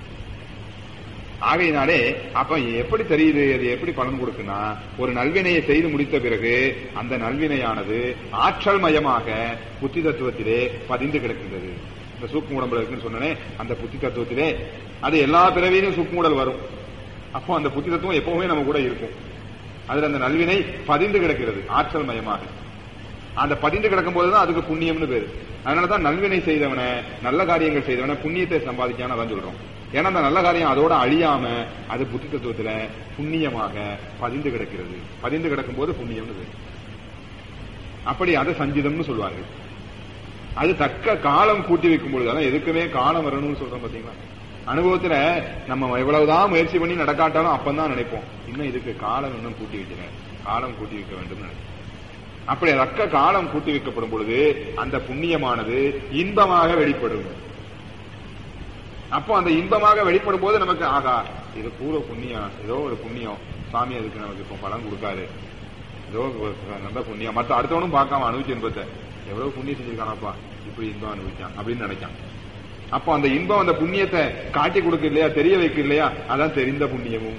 ஆகையினாலே அப்ப எப்படி தெரியுது அது எப்படி பலன் கொடுக்குன்னா ஒரு நல்வினையை செய்து முடித்த பிறகு அந்த நல்வினையானது ஆற்றல் மயமாக புத்தி தத்துவத்திலே பதிந்து கிடக்கின்றது இந்த சூக்கு உடம்புல இருக்குன்னு சொன்னனே அந்த புத்தி தத்துவத்திலே அது எல்லா பிறவியிலும் சூக்குமுடல் வரும் அப்போ அந்த புத்தி தத்துவம் எப்பவுமே நம்ம கூட இருக்கும் அதுல அந்த நல்வினை பதிந்து கிடக்கிறது ஆற்றல் மயமாக அந்த பதிந்து கிடக்கும் போதுதான் அதுக்கு புண்ணியம்னு பேரு அதனாலதான் நல்வினை செய்தவனை நல்ல காரியங்கள் செய்தவனை புண்ணியத்தை சம்பாதிக்கான்னு அதான் சொல்றோம் ஏன்னா அந்த நல்ல காரியம் அதோட அழியாம அது புத்தி தத்துவத்துல புண்ணியமாக பதிந்து கிடக்கிறது பதிந்து கிடக்கும் போது புண்ணியம்னு பேரு அப்படி அதை சஞ்சிதம்னு சொல்வார்கள் அது தக்க காலம் கூட்டி வைக்கும் பொழுது அதான் எதுக்குமே காலம் வரணும்னு சொல்றோம் பாத்தீங்களா அனுபவத்துல நம்ம எவ்வளவுதான் முயற்சி பண்ணி நடக்காட்டாலும் அப்பதான் நினைப்போம் இன்னும் இதுக்கு காலம் இன்னும் கூட்டி வைக்கல காலம் கூட்டி வைக்க வேண்டும் நினைப்போம் அப்படி தக்க காலம் கூட்டி வைக்கப்படும் பொழுது அந்த புண்ணியமானது இன்பமாக வெளிப்படும் அப்போ அந்த இன்பமாக வெளிப்படும் போது நமக்கு ஆகா இது பூர்வ புண்ணியம் ஏதோ ஒரு புண்ணியம் சாமி அதுக்கு நமக்கு இப்போ பலன் கொடுக்காரு ஏதோ ஒரு நல்ல புண்ணியம் மற்ற அடுத்தவனும் பார்க்காம அனுபவிச்சு இன்பத்தை எவ்வளவு புண்ணியம் செஞ்சிருக்கானப்பா இப்படி இன்பம் அனுபவிச்சான் அப்படின்னு நினைக்கான் அப்போ அந்த இன்பம் அந்த புண்ணியத்தை காட்டி கொடுக்க இல்லையா தெரிய வைக்க இல்லையா அதான் தெரிந்த புண்ணியமும்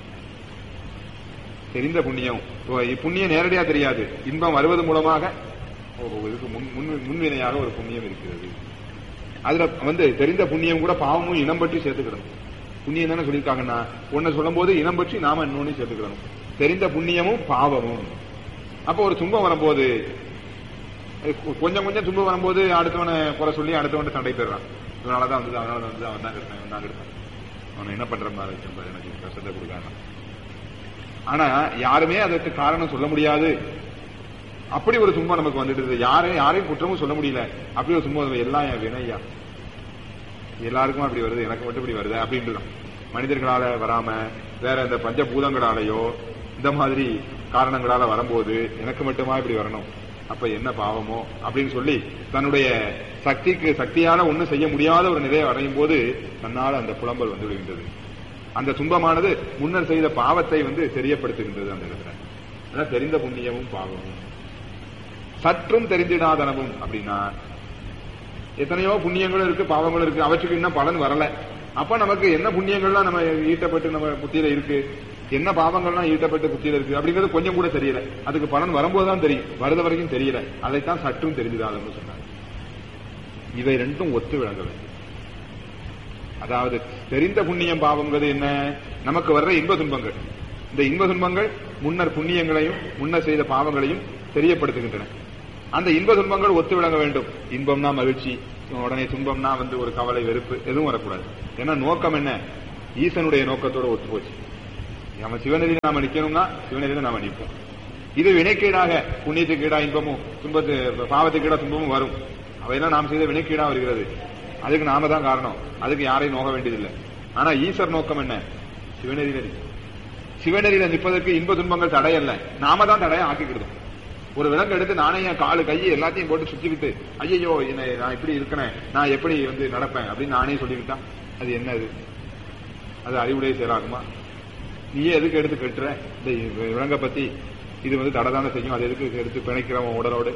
தெரிந்த புண்ணியம் இப்போ புண்ணியம் நேரடியா தெரியாது இன்பம் வருவது மூலமாக ஓ, இதுக்கு முன் முன்- முன்வினையாக ஒரு புண்ணியம் இருக்கிறது அதுல வந்து தெரிந்த புண்ணியம் கூட பாவமும் இனம் பற்றி சேர்த்துக்கிடணும் புண்ணியம் தானே சொல்லியிருக்காங்கன்னா ஒன்னு சொல்லும் போது இனம் பற்றி நாம இன்னொன்னு சேர்த்துக்கிடணும் தெரிந்த புண்ணியமும் பாவமும் அப்போ ஒரு துன்பம் வரும்போது அது கொ- கொஞ்சம் கொஞ்சம் துன்பம் வரும்போது அடுத்தவனை குறை சொல்லி அடுத்தவன் சண்டை போயிடுறான் இவனாலதான் வந்தது அவனால வந்தது அவன் தான் கெடுத்தான் இவன் தான் கெடுத்தான் அவனை என்ன பண்ற மாதிரி இருக்கு பாரு, எனக்கு கஷ்டத்தை கொடுக்காங்க ஆனா யாருமே அதற்கு காரணம் சொல்ல முடியாது அப்படி ஒரு துன்பம் நமக்கு வந்துடுது யாரையும் யாரையும் குற்றமும் சொல்ல முடியல அப்படி ஒரு துன்பம் வருது. எல்லாம் என் வினையா எல்லாருக்கும் அப்படி வருது எனக்கு மட்டும் இப்படி வருது அப்படின்ட்டு மனிதர்களால வராம வேற இந்த பஞ்சபூதங்களாலேயோ இந்த மாதிரி காரணங்களால வரும்போது எனக்கு மட்டுமா இப்படி வரணும் அப்ப என்ன பாவமோ அப்படின்னு சொல்லி தன்னுடைய சக்திக்கு சக்தியால ஒண்ணும் செய்ய முடியாத ஒரு நிலையை அடையும் போது தன்னால் அந்த புலம்பல் வந்து விடுகின்றது அந்த துன்பமானது முன்னர் செய்த பாவத்தை வந்து தெரியப்படுத்துகின்றது அந்த இடத்துல அதான் தெரிந்த புண்ணியமும் பாவமும் சற்றும் தெரிந்திடாதனவும் அப்படின்னா எத்தனையோ புண்ணியங்களும் இருக்கு பாவங்களும் இருக்கு அவற்றுக்கு இன்னும் பலன் வரல அப்ப நமக்கு என்ன புண்ணியங்கள்லாம் நம்ம ஈட்டப்பட்டு நம்ம புத்தியில இருக்கு என்ன பாவங்கள்லாம் ஈட்டப்பட்டு புத்தியில இருக்கு அப்படிங்கிறது கொஞ்சம் கூட தெரியல அதுக்கு பலன் வரும்போதுதான் தெரியும் வருத வரைக்கும் தெரியல அதைத்தான் சற்றும் தெரிஞ்சுதாதன்னு சொன்னாங்க இவை ரெண்டும் ஒத்து விளங்க வேண்டும் அதாவது தெரிந்த புண்ணியம் பாவங்கிறது என்ன நமக்கு வர்ற இன்ப துன்பங்கள் இந்த இன்ப துன்பங்கள் முன்னர் புண்ணியங்களையும் முன்னர் செய்த பாவங்களையும் தெரியப்படுத்துகின்றன அந்த இன்ப துன்பங்கள் ஒத்து விளங்க வேண்டும் இன்பம்னா மகிழ்ச்சி உடனே துன்பம்னா வந்து ஒரு கவலை வெறுப்பு எதுவும் வரக்கூடாது ஏன்னா நோக்கம் என்ன ஈசனுடைய நோக்கத்தோட ஒத்து போச்சு நம்ம சிவநெறியில நாம நிக்கணும்னா சிவநெறியில நாம நிற்போம் இது வினைக்கீடாக புண்ணியத்துக்கு ஈடா இன்பமும் துன்பத்து பாவத்துக்கு ஈடா துன்பமும் வரும் அவையெல்லாம் நாம் செய்த வினைக்கீடா வருகிறது அதுக்கு நாம தான் காரணம் அதுக்கு யாரையும் நோக வேண்டியதில்லை ஆனா ஈஸ்வர் நோக்கம் என்ன சிவநெறியில நிற்கும். சிவநெறியில நிற்பதற்கு இன்ப துன்பங்கள் தடை அல்ல நாம தான் தடையை ஆக்கிக்கிடுதோம் ஒரு விலங்கு எடுத்து நானே என் காலு கை எல்லாத்தையும் போட்டு சுத்திக்கிட்டு ஐயோ என்ன நான் இப்படி இருக்கிறேன் நான் எப்படி வந்து நடப்பேன் அப்படின்னு நானே சொல்லிக்கிட்டா அது என்ன அது அது அறிவுடைய செயலாகுமா நீயே எதுக்கு எடுத்து கட்டுற இந்த விலங்கை பத்தி இது வந்து தடை தானே செய்யும் அது எதுக்கு எடுத்து பிணைக்கிறவன் உடலோடு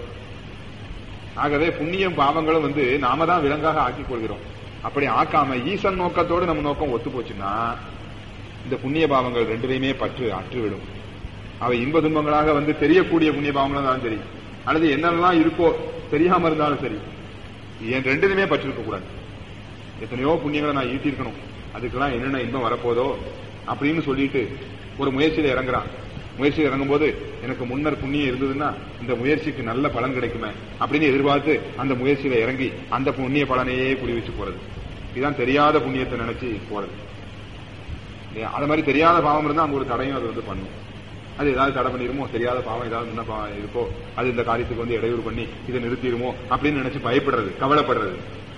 ஆகவே புண்ணியம் பாவங்களும் வந்து நாம தான் விலங்காக ஆக்கிக் கொள்கிறோம் அப்படி ஆக்காம ஈசன் நோக்கத்தோடு நம்ம நோக்கம் ஒத்து போச்சுன்னா இந்த புண்ணிய பாவங்கள் ரெண்டுலையுமே பற்று அற்றுவிடும் அவை இன்ப துன்பங்களாக வந்து தெரியக்கூடிய புண்ணிய பாவங்களும் தான் சரி அல்லது என்னெல்லாம் இருக்கோ தெரியாம இருந்தாலும் சரி என் ரெண்டுலையுமே பற்று இருக்க கூடாது எத்தனையோ புண்ணியங்களை நான் ஈட்டிருக்கணும் அதுக்கெல்லாம் என்னென்ன இன்பம் வரப்போதோ அப்படின்னு சொல்லிட்டு ஒரு முயற்சியில இறங்குறான் முயற்சியில் இறங்கும்போது எனக்கு முன்னர் புண்ணியம் இருந்ததுன்னா இந்த முயற்சிக்கு நல்ல பலன் கிடைக்குமே அப்படின்னு எதிர்பார்த்து அந்த முயற்சியில இறங்கி அந்த புண்ணிய பலனையே குடி வச்சு போறது இதுதான் தெரியாத புண்ணியத்தை நினைச்சு போறது இல்லையா? அது மாதிரி தெரியாத பாவம் இருந்தா அங்க ஒரு தடையும் அது வந்து பண்ணும் அது ஏதாவது தடை பண்ணிருமோ தெரியாத பாவம் ஏதாவது முன்ன பாவம் இருக்கோ அது இந்த காரியத்துக்கு வந்து இடையூறு பண்ணி இதை நிறுத்திடுமோ அப்படின்னு நினைச்சு பயப்படுறது கவலைப்படுறது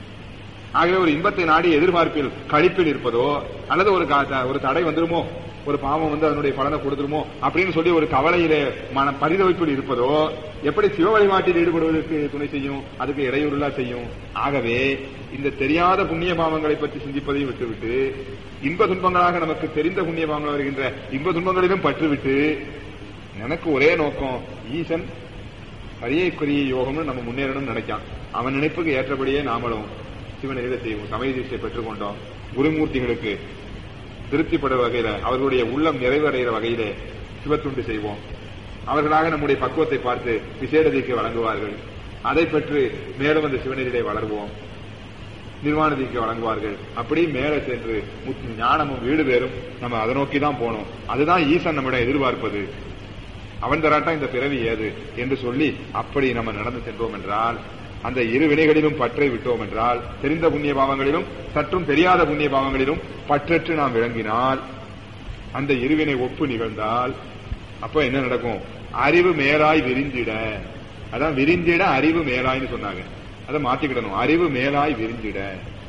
ஆகவே ஒரு இன்பத்தை நாடி எதிர்பார்ப்பில் கழிப்பில் இருப்பதோ அல்லது ஒரு கா- ஒரு தடை வந்துருமோ ஒரு பாவம் வந்து அதனுடைய பலனை கொடுத்துருமோ அப்படின்னு சொல்லி ஒரு கவலையிலே மன பரிதவிப்பில் இருப்பதோ எப்படி சிவ வழிபாட்டில் ஈடுபடுவதற்கு துணை செய்யும் அதுக்கு இடையூறுலா செய்யும் ஆகவே இந்த தெரியாத புண்ணிய பாவங்களை பற்றி சிந்திப்பதையும் விட்டுவிட்டு இன்ப துன்பங்களாக நமக்கு தெரிந்த புண்ணிய பாவங்கள் வருகின்ற இன்ப துன்பங்களிலும் பற்றுவிட்டு எனக்கு ஒரே நோக்கம் ஈசன் பரியக்குரிய யோகம்னு நம்ம முன்னேறணும்னு நினைக்கான் அவன் நினைப்புக்கு ஏற்றபடியே நாமளும் சிவநெறியில செய்வோம் சமய தீட்சை பெற்றுக்கொண்டோம் குருமூர்த்திகளுக்கு திருப்திப்படுற வகையில அவர்களுடைய உள்ளம் நிறைவடைகிற வகையிலே சிவத்துண்டு செய்வோம் அவர்களாக நம்முடைய பக்குவத்தை பார்த்து விசேட தீக்கை வழங்குவார்கள் அதை பெற்று மேலும் அந்த சிவநெறியிலே வளர்வோம் நிர்வாண தீக்கை வழங்குவார்கள் அப்படி மேலே சென்று முத்- ஞானமும் வீடு பேரும் நம்ம அதை நோக்கி தான் போனோம் அதுதான் ஈசன் நம்மிடம் எதிர்பார்ப்பது அவன் தராட்டா இந்த பிறவி ஏது என்று சொல்லி அப்படி நம்ம நடந்து சென்றோம் என்றால் அந்த இரு வினைகளிலும் பற்றை விட்டோம் என்றால் தெரிந்த புண்ணிய பாவங்களிலும் சற்றும் தெரியாத புண்ணிய பாவங்களிலும் பற்றற்று நாம் விளங்கினால் அந்த இருவினை ஒப்பு நிகழ்ந்தால் அப்ப என்ன நடக்கும் அறிவு மேலாய் விரிந்திட அதான் விரிந்திட அறிவு மேலாய்னு சொன்னாங்க அதை மாத்திக்கிடணும் அறிவு மேலாய் விரிந்திட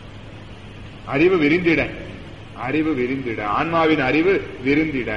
அறிவு விரிந்திட அறிவு விரிந்திட ஆன்மாவின் அறிவு விரிந்திட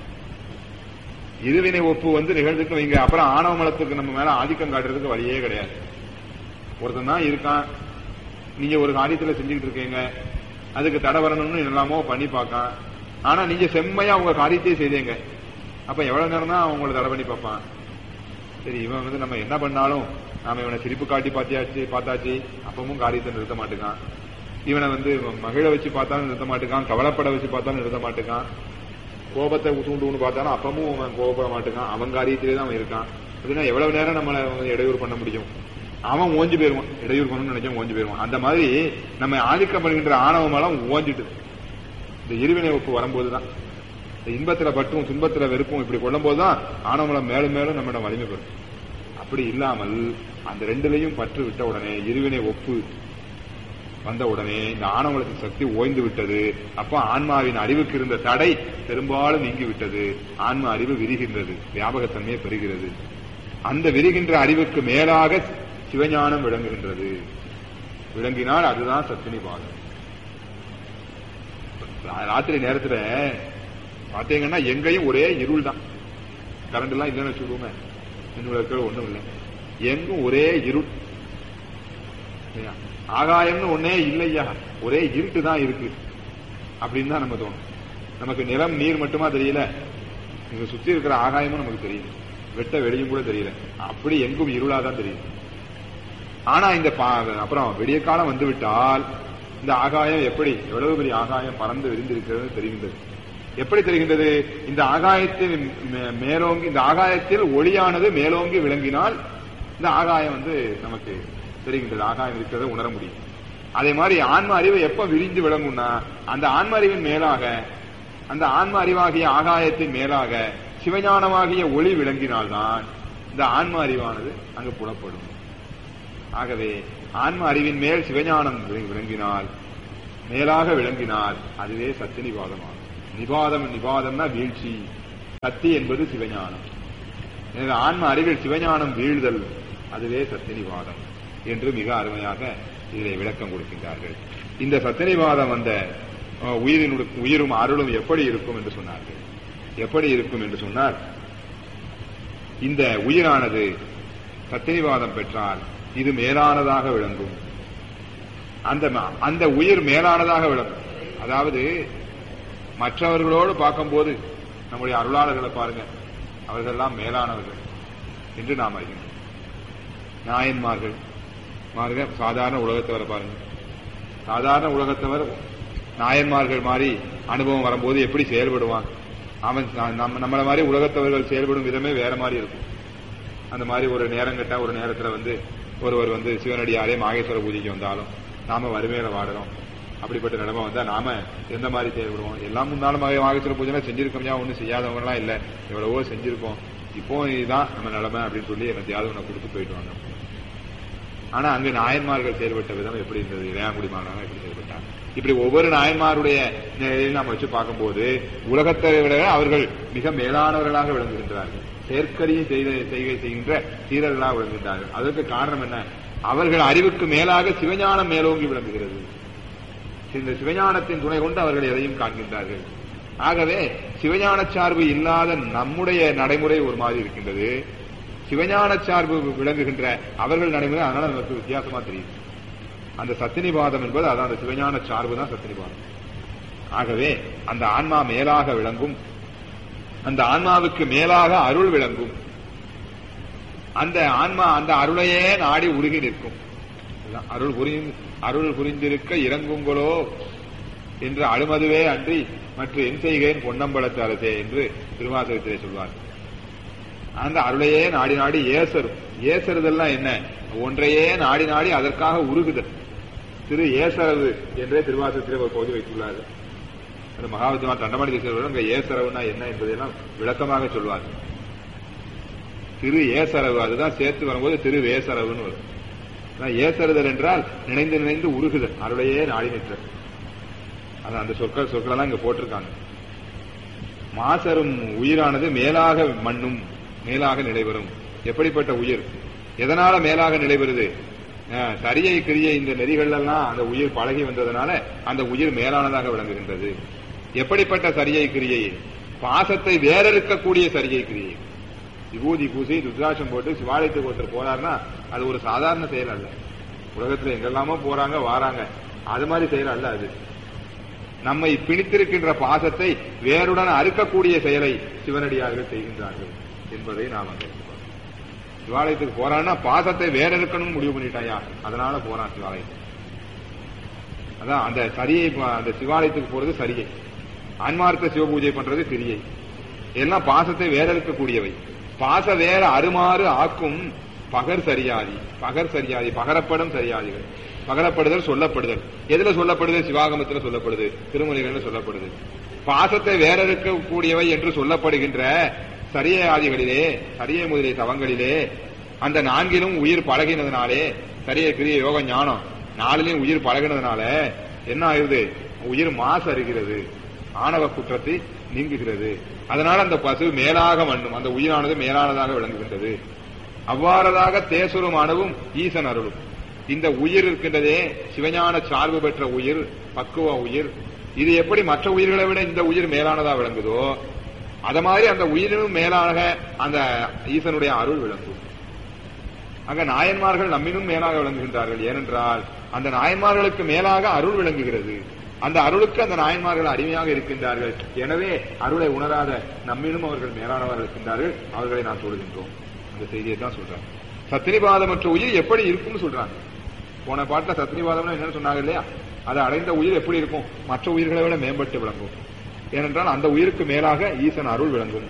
இருவினை ஒப்பு வந்து நிகழ்ந்துட்டு வைங்க அப்புறம் ஆணவ மலத்துக்கு நம்ம மேல ஆதிக்கம் காட்டுறதுக்கு வழியே கிடையாது ஒருத்தன் தான் இருக்கான் நீங்க ஒரு காரியத்துல செஞ்சுக்கிட்டு இருக்கீங்க அதுக்கு தடை வரணும்னு எல்லாமோ பண்ணி பார்க்கான் ஆனா நீங்க செம்மையா உங்க காரியத்தையே செய்தீங்க அப்ப எவ்வளவு நேரம் தான் உங்களை தடை பண்ணி பார்ப்பான் சரி இவன் வந்து நம்ம என்ன பண்ணாலும் நாம இவனை சிரிப்பு காட்டி பார்த்தியாச்சு பார்த்தாச்சு அப்பவும் காரியத்தை நிறுத்த மாட்டேங்கான் இவனை வந்து மகிழ வச்சு பார்த்தாலும் நிறுத்த மாட்டேங்கான் கவலைப்பட வச்சு பார்த்தாலும் நிறுத்த மாட்டேங்கான் கோபத்தை தூண்டுன்னு பார்த்தாலும் அப்பவும் அவன் கோபப்பட மாட்டேங்கான் அவன் காரியத்திலே தான் அவன் இருக்கான் அப்படின்னா எவ்வளவு நேரம் நம்மளை வந்து இடையூறு பண்ண முடியும் அவன் ஓஞ்சு போயிருவான் இடையூறு பண்ணணும்னு நினைச்சா ஓஞ்சு போயிருவான் அந்த மாதிரி நம்ம ஆதிக்கம் பண்ணுகின்ற ஆணவ மலம் ஓஞ்சிட்டு இந்த இருவினை ஒப்பு வரும்போதுதான் இந்த இன்பத்துல பட்டும் துன்பத்துல வெறுப்பும் இப்படி கொள்ளும் போதுதான் ஆணவ மலம் மேலும் மேலும் நம்மிடம் வலிமை பெறும் அப்படி இல்லாமல் அந்த ரெண்டுலையும் பற்று விட்ட உடனே இருவினை ஒப்பு வந்த உடனே இந்த ஆணவலத்தின் சக்தி ஓய்ந்து விட்டது அப்ப ஆன்மாவின் அறிவுக்கு இருந்த தடை பெரும்பாலும் நீங்கி விட்டது ஆன்ம அறிவு விரிகின்றது வியாபகத்தன்மையை பெறுகிறது அந்த விரிகின்ற அறிவுக்கு மேலாக சிவஞானம் விளங்குகின்றது விளங்கினால் அதுதான் சத்தினி பாதம் ராத்திரி நேரத்துல பாத்தீங்கன்னா எங்கேயும் ஒரே இருள் தான் கரண்ட் எல்லாம் இல்லைன்னு வச்சுக்கோமே மின்விளக்குகள் ஒண்ணும் இல்லை எங்கும் ஒரே இருள் இல்லையா? ஆகாயம்னு ஒன்னே இல்லையா ஒரே இருட்டு தான் இருக்கு அப்படின்னு தான் நம்ம தோணும் நமக்கு நிலம் நீர் மட்டுமா தெரியல இங்க சுத்தி இருக்கிற ஆகாயமும் நமக்கு தெரியல வெட்ட வெளியும் கூட தெரியல அப்படி எங்கும் இருளா தான் தெரியுது ஆனா இந்த பா- அப்புறம் விடிய காலம் வந்து விட்டால் இந்த ஆகாயம் எப்படி எவ்வளவு பெரிய ஆகாயம் பறந்து விரிந்திருக்கிறது தெரிகின்றது எப்படி தெரிகின்றது இந்த ஆகாயத்தில் மே- மேலோங்கி இந்த ஆகாயத்தில் ஒளியானது மேலோங்கி விளங்கினால் இந்த ஆகாயம் வந்து நமக்கு தெரிகின்றது ஆகாயம் இருக்கிறத உணர முடியும் அதே மாதிரி ஆன்ம அறிவு எப்ப விரிந்து விளங்கும்னா அந்த ஆன்ம அறிவின் மேலாக அந்த ஆன்ம அறிவாகிய ஆகாயத்தின் மேலாக சிவஞானமாகிய ஒளி விளங்கினால்தான் இந்த ஆன்ம அறிவானது அங்கு புலப்படும் ஆகவே ஆன்ம அறிவின் மேல் சிவஞானம் வி- விளங்கினால் மேலாக விளங்கினால் அதுவே சத்து நிபாதமாகும் நிபாதம் நிபாதம்னா வீழ்ச்சி சக்தி என்பது சிவஞானம் எனவே ஆன்ம அறிவில் சிவஞானம் வீழ்தல் அதுவே சத்தினிவாதம் என்று மிக அருமையாக இதிலே விளக்கம் கொடுக்கின்றார்கள் இந்த சத்தினிவாதம் அந்த அஹ், உயிரினுடைய உயிரும் அருளும் எப்படி இருக்கும் என்று சொன்னார்கள் எப்படி இருக்கும் என்று சொன்னால் இந்த உயிரானது சத்தினிவாதம் பெற்றால் இது மேலானதாக விளங்கும் அந்த ம- அந்த உயிர் மேலானதாக விளங்கும் அதாவது மற்றவர்களோடு பார்க்கும்போது நம்முடைய அருளாளர்களை பாருங்க அவர்களெல்லாம் மேலானவர்கள் என்று நாம் அறிகிறோம் நாயன்மார்கள் பாருங்க சாதாரண உலகத்தவரை பாருங்க சாதாரண உலகத்தவர் நாயன்மார்கள் மாதிரி அனுபவம் வரும்போது எப்படி செயல்படுவான் அவன் ந- நம்ம நம்மள மாதிரி உலகத்தவர்கள் செயல்படும் விதமே வேற மாதிரி இருக்கும் அந்த மாதிரி ஒரு நேரம் கட்ட ஒரு நேரத்துல வந்து ஒருவர் வந்து சிவனடியாரே மாகேஸ்வர பூஜைக்கு வந்தாலும் நாம வறுமையில வாடுறோம் அப்படிப்பட்ட நிலைமை வந்தா நாம எந்த மாதிரி செயல்படுவோம் எல்லாம் முன்னாலும் மாக- மாகேஸ்வர பூஜை செஞ்சிருக்கோம்யா ஒன்றும் செய்யாதவங்க எல்லாம் இல்ல எவ்வளவோ செஞ்சிருக்கோம் இப்போ இதுதான் நம்ம நிலைமை அப்படின்னு சொல்லி என்னத்தையாவது ஒண்ணு கொடுத்து போயிட்டு வாங்க ஆனா அங்கு நாயன்மார்கள் செயல்பட்ட விதம் எப்படி இருந்தது இளையாங்குடி மாணவர்கள் எப்படி செயல்பட்டாங்க இப்படி ஒவ்வொரு நாயன்மாருடைய நிலையில் நாம் வச்சு பார்க்கும்போது உலகத்தை விட அவர்கள் மிக மேலானவர்களாக விளங்குகின்றார்கள் செயற்கரிய செய்த செய்கை செய்கின்ற சீரர்களாக விளங்குகின்றார்கள் அதற்கு காரணம் என்ன அவர்கள் அறிவுக்கு மேலாக சிவஞானம் மேலோங்கி விளங்குகிறது இந்த சிவஞானத்தின் துணை கொண்டு அவர்கள் எதையும் காண்கின்றார்கள் ஆகவே சிவஞான சார்பு இல்லாத நம்முடைய நடைமுறை ஒரு மாதிரி இருக்கின்றது சிவஞான சார்பு விளங்குகின்ற அவர்கள் நடைமுறை அதனால நமக்கு வித்தியாசமா தெரியுது அந்த சத்தினிபாதம் என்பது அதான் அந்த சிவஞான சார்பு தான் சத்தினிபாதம் ஆகவே அந்த ஆன்மா மேலாக விளங்கும் அந்த ஆன்மாவுக்கு மேலாக அருள் விளங்கும் அந்த ஆன்மா அந்த அருளையே நாடி உருகி நிற்கும் இதுதான் அருள் புரிந்து அருள் புரிந்திருக்க இறங்குங்களோ என்று அழுமதுவே அன்றி மற்ற என் செய்கிறேன் பொன்னம்பலத்து அரசே என்று திருவாசகத்திலே சொல்வார் அந்த அருளையே நாடி நாடி ஏசரும் ஏசறுதெல்லாம் என்ன ஒன்றையே நாடி நாடி அதற்காக உருகுதல் திரு ஏசரவு என்றே திருவாசகத்திலே ஒரு பகுதி வைத்துள்ளார் அந்த மகாவித்மா தண்டமணி தேசியர்கள் அங்க ஏசரவுனா என்ன என்பதையெல்லாம் விளக்கமாக சொல்வார் திரு ஏசரவு அதுதான் சேர்த்து வரும்போது திரு வேசரவுன்னு வரும் அதான் ஏசறுதல் என்றால் நினைந்து நினைந்து உருகுதல் அருளையே நாடி நிற்றல் அது அந்த சொற்கள் சொற்களெல்லாம் இங்க போட்டிருக்காங்க மாசரும் உயிரானது மேலாக மண்ணும் மேலாக நிலைவரும் எப்படிப்பட்ட உயிர் எதனால மேலாக நிலைவருது அஹ், சரியை கிரியை இந்த நெறிகள் எல்லாம் அந்த உயிர் பழகி வந்ததுனால அந்த உயிர் மேலானதாக விளங்குகின்றது எப்படிப்பட்ட சரியை கிரியை பாசத்தை வேறறுக்கக்கூடிய சரியை கிரியை விபூதி பூசி ருத்ராட்சம் போட்டு சிவாலயத்துக்கு ஒருத்தர் போறாருன்னா அது ஒரு சாதாரண செயல் அல்ல உலகத்துல எங்கெல்லாமோ போறாங்க வாராங்க அது மாதிரி செயல் அல்ல அது நம்மை பிணித்திருக்கின்ற பாசத்தை வேருடன் அறுக்கக்கூடிய செயலை சிவனடியார்கள் செய்கின்றார்கள் என்பதை நாம் அங்க எடுத்துக்கொள்ளணும். சிவாலயத்துக்கு போறான்னா பாசத்தை வேற இருக்கணும்னு முடிவு பண்ணிட்டாயா அதனால போறான் சிவாலயத்துக்கு அதான் அந்த சரியை ப- அந்த சிவாலயத்துக்கு போறது சரியை ஆன்மார்த்த சிவபூஜை பண்றது கிரியை எல்லாம் பாசத்தை வேற இருக்கக்கூடியவை பாச வேற அருமாறு ஆக்கும் பகர் சரியாதி பகர் சரியாதி பகரப்படும் சரியாதிகள் பகரப்படுதல் சொல்லப்படுதல் எதுல சொல்லப்படுது சிவாகமத்துல சொல்லப்படுது திருமலைகள்ல சொல்லப்படுது பாசத்தை வேற இருக்கக்கூடியவை என்று சொல்லப்படுகின்ற சரியையாதிகளிலே சரிய முதலிய தவங்களிலே அந்த நான்கிலும் உயிர் பழகினதுனாலே சரிய கிரிய யோக ஞானம் நாளிலும் உயிர் பழகினதுனால என்ன ஆகுது உயிர் மாசு அறிகிறது ஆணவ குற்றத்தை நீங்குகிறது அதனால அந்த பசு மேலாக மண்ணும் அந்த உயிரானது மேலானதாக விளங்குகின்றது அவ்வாறதாக தேசுரும் அணுவும் ஈசன் அருளும் இந்த உயிர் இருக்கின்றதே சிவஞான சார்பு பெற்ற உயிர் பக்குவ உயிர் இது எப்படி மற்ற உயிர்களை விட இந்த உயிர் மேலானதா விளங்குதோ அத மாதிரி அந்த உயிரினும் மேலாக அந்த ஈசனுடைய அருள் விளங்கும் அங்க நாயன்மார்கள் நம்மினும் மேலாக விளங்குகின்றார்கள் ஏனென்றால் அந்த நாயன்மார்களுக்கு மேலாக அருள் விளங்குகிறது அந்த அருளுக்கு அந்த நாயன்மார்கள் அடிமையாக இருக்கின்றார்கள் எனவே அருளை உணராத நம்மினும் அவர்கள் மேலானவர்கள் இருக்கின்றார்கள் அவர்களை நாம் சொல்கின்றோம் அந்த செய்தியை தான் சொல்றாங்க சத்திரிபாதமற்ற உயிர் எப்படி இருக்கும்னு சொல்றாங்க போன பாட்டுல சத்திரிபாதம்னு என்னன்னு சொன்னாங்க இல்லையா அதை அடைந்த உயிர் எப்படி இருக்கும் மற்ற உயிர்களை விட மேம்பட்டு விளங்கும் ஏனென்றால் அந்த உயிருக்கு மேலாக ஈசன் அருள் விளங்கும்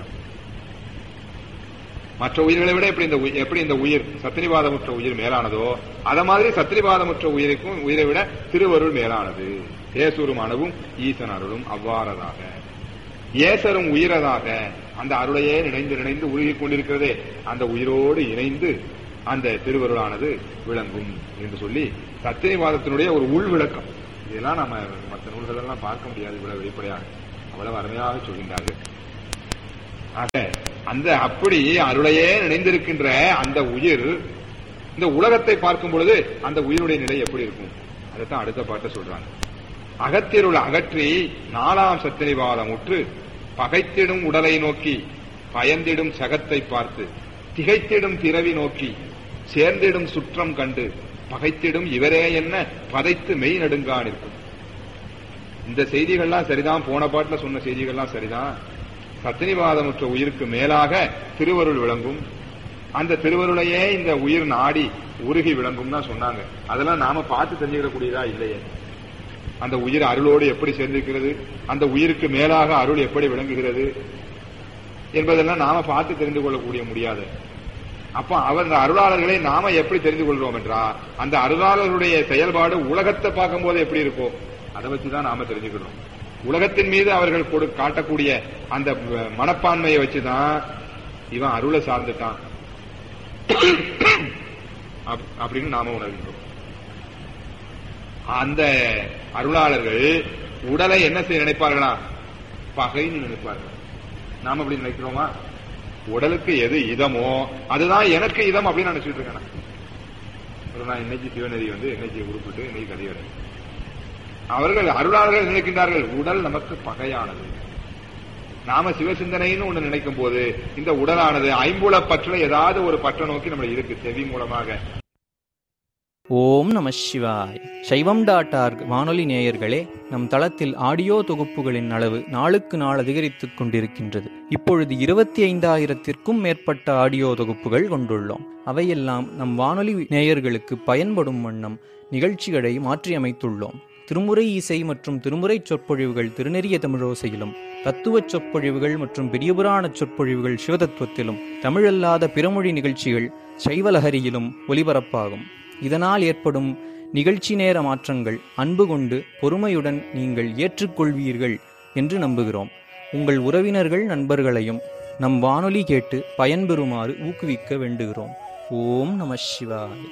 மற்ற உயிர்களை விட எப்படி இந்த உயி- எப்படி இந்த உயிர் சத்திரிவாதமுற்ற உயிர் மேலானதோ அத மாதிரி சத்திரிவாதமுற்ற உயிருக்கும் உயிரை விட திருவருள் மேலானது ஏசுரும் அணுவும் ஈசன் அருளும் அவ்வாறதாக ஏசரும் உயிரதாக அந்த அருளையே நினைந்து நினைந்து உருகிக் கொண்டிருக்கிறதே அந்த உயிரோடு இணைந்து அந்த திருவருளானது விளங்கும் என்று சொல்லி சத்திரிவாதத்தினுடைய ஒரு உள் விளக்கம் இதெல்லாம் நம்ம மற்ற நூல்கள் எல்லாம் பார்க்க முடியாது இவ்வளவு வெளிப்படையாக அவ்வளவு அருமையாக சொல்கின்றார்கள் ஆக அந்த அப்படி அருளையே நினைந்திருக்கின்ற அந்த உயிர் இந்த உலகத்தை பார்க்கும் பொழுது அந்த உயிருடைய நிலை எப்படி இருக்கும் அதைத்தான் அடுத்த பாட்டை சொல்றாங்க அகத்திருள் அகற்றி நாலாம் சத்திரிவாதம் உற்று பகைத்திடும் உடலை நோக்கி பயந்திடும் சகத்தை பார்த்து திகைத்திடும் பிறவி நோக்கி சேர்ந்திடும் சுற்றம் கண்டு பகைத்திடும் இவரே என்ன பதைத்து மெய் நடுங்கா நிற்கும் இந்த செய்திகள்லாம் சரிதான் போன பாட்டுல சொன்ன செய்திகள்லாம் சரிதான் சத்தினிவாதமுற்ற உயிருக்கு மேலாக திருவருள் விளங்கும் அந்த திருவருளையே இந்த உயிர் நாடி உருகி விளங்கும் தான் சொன்னாங்க அதெல்லாம் நாம பார்த்து தெரிஞ்சுக்கிடக்கூடியதா இல்லையே அந்த உயிர் அருளோடு எப்படி சேர்ந்திருக்கிறது அந்த உயிருக்கு மேலாக அருள் எப்படி விளங்குகிறது என்பதெல்லாம் நாம பார்த்து தெரிந்து கொள்ளக்கூடிய முடியாது அப்ப அவர் அந்த அருளாளர்களை நாம எப்படி தெரிந்து கொள்றோம் என்றா அந்த அருளாளர்களுடைய செயல்பாடு உலகத்தை பார்க்கும் போது எப்படி இருக்கும் அதை வச்சுதான் நாம தெரிஞ்சுக்கிறோம் உலகத்தின் மீது அவர்கள் கொடு காட்டக்கூடிய அந்த மனப்பான்மையை வச்சுதான் இவன் அருளை சார்ந்துட்டான் அப்- அப்படின்னு நாம உணர்கின்றோம் அந்த அருளாளர்கள் உடலை என்ன செய்ய நினைப்பார்களா பகைன்னு நினைப்பார்கள் நாம அப்படி நினைக்கிறோமா உடலுக்கு எது இதமோ அதுதான் எனக்கு இதம் அப்படின்னு நினைச்சிட்டு இருக்கேன் நான். ஒரு நான் இன்னைக்கு சிவநெறி வந்து இன்னைக்கு உருப்பிட்டு இன்னைக்கு கதிவரை அவர்கள் அருளாளர்கள் நினைக்கின்றார்கள் உடல் நமக்கு பகையானது நாம சிவசிந்தனைன்னு ஒண்ணு நினைக்கும் போது இந்த உடலானது ஐம்புல பற்றுல ஏதாவது ஒரு பற்றை நோக்கி நம்மள இருக்கு செவி மூலமாக ஓம் நம சிவாய் சைவம் டாட் ஆர்க் வானொலி நேயர்களே நம் தளத்தில் ஆடியோ தொகுப்புகளின் அளவு நாளுக்கு நாள் அதிகரித்துக் கொண்டிருக்கின்றது இப்பொழுது இருபத்தி ஐந்தாயிரத்திற்கும் மேற்பட்ட ஆடியோ தொகுப்புகள் கொண்டுள்ளோம் அவையெல்லாம் நம் வானொலி நேயர்களுக்கு பயன்படும் வண்ணம் நிகழ்ச்சிகளை மாற்றியமைத்துள்ளோம் திருமுறை இசை மற்றும் திருமுறை சொற்பொழிவுகள் திருநெறிய தமிழோசையிலும் தத்துவச் சொற்பொழிவுகள் மற்றும் பெரியபுராண சொற்பொழிவுகள் சிவதத்துவத்திலும் தமிழல்லாத பிறமொழி நிகழ்ச்சிகள் சைவலஹரியிலும் ஒலிபரப்பாகும் இதனால் ஏற்படும் நிகழ்ச்சி நேர மாற்றங்கள் அன்பு கொண்டு பொறுமையுடன் நீங்கள் ஏற்றுக்கொள்வீர்கள் என்று நம்புகிறோம் உங்கள் உறவினர்கள் நண்பர்களையும் நம் வானொலி கேட்டு பயன்பெறுமாறு ஊக்குவிக்க வேண்டுகிறோம் ஓம் நம சிவாய்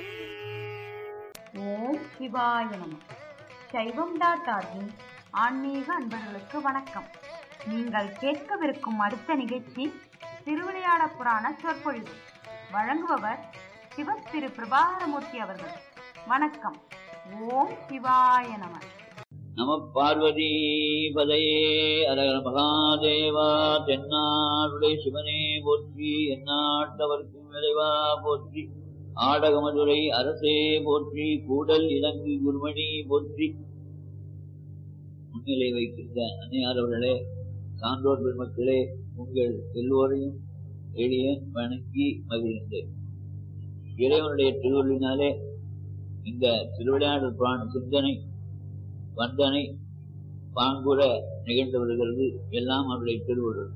ஓம் சிவாய நம சைவம் டாட் ஆர்கின் ஆன்மீக அன்பர்களுக்கு வணக்கம் நீங்கள் கேட்கவிருக்கும் அடுத்த நிகழ்ச்சி திருவிளையாட புராண சொற்பொழிவு வழங்குபவர் சிவ திரு பிரபாகரமூர்த்தி அவர்கள் வணக்கம் ஓம் சிவாய நம நம பார்வதி பதையே அரகர மகாதேவா தென்னாடுடைய சிவனே போற்றி எந்நாட்டவர்க்கும் விரைவா போற்றி ஆடகமதுரை அரசே போற்றி கூடல் இலங்கு குருமணி போற்றி முன்னிலை வைக்கின்ற அன்னையார் அவர்களே சான்றோர் பெருமக்களே உங்கள் எல்லோரையும் எளிய வணங்கி மகிழ்ந்தேன் இறைவனுடைய திருவள்ளினாலே இந்த திருவிளையாடல் புராண சிந்தனை வந்தனை பாங்குற நிகழ்ந்து வருகிறது எல்லாம் அவருடைய திருவள்ளுவர்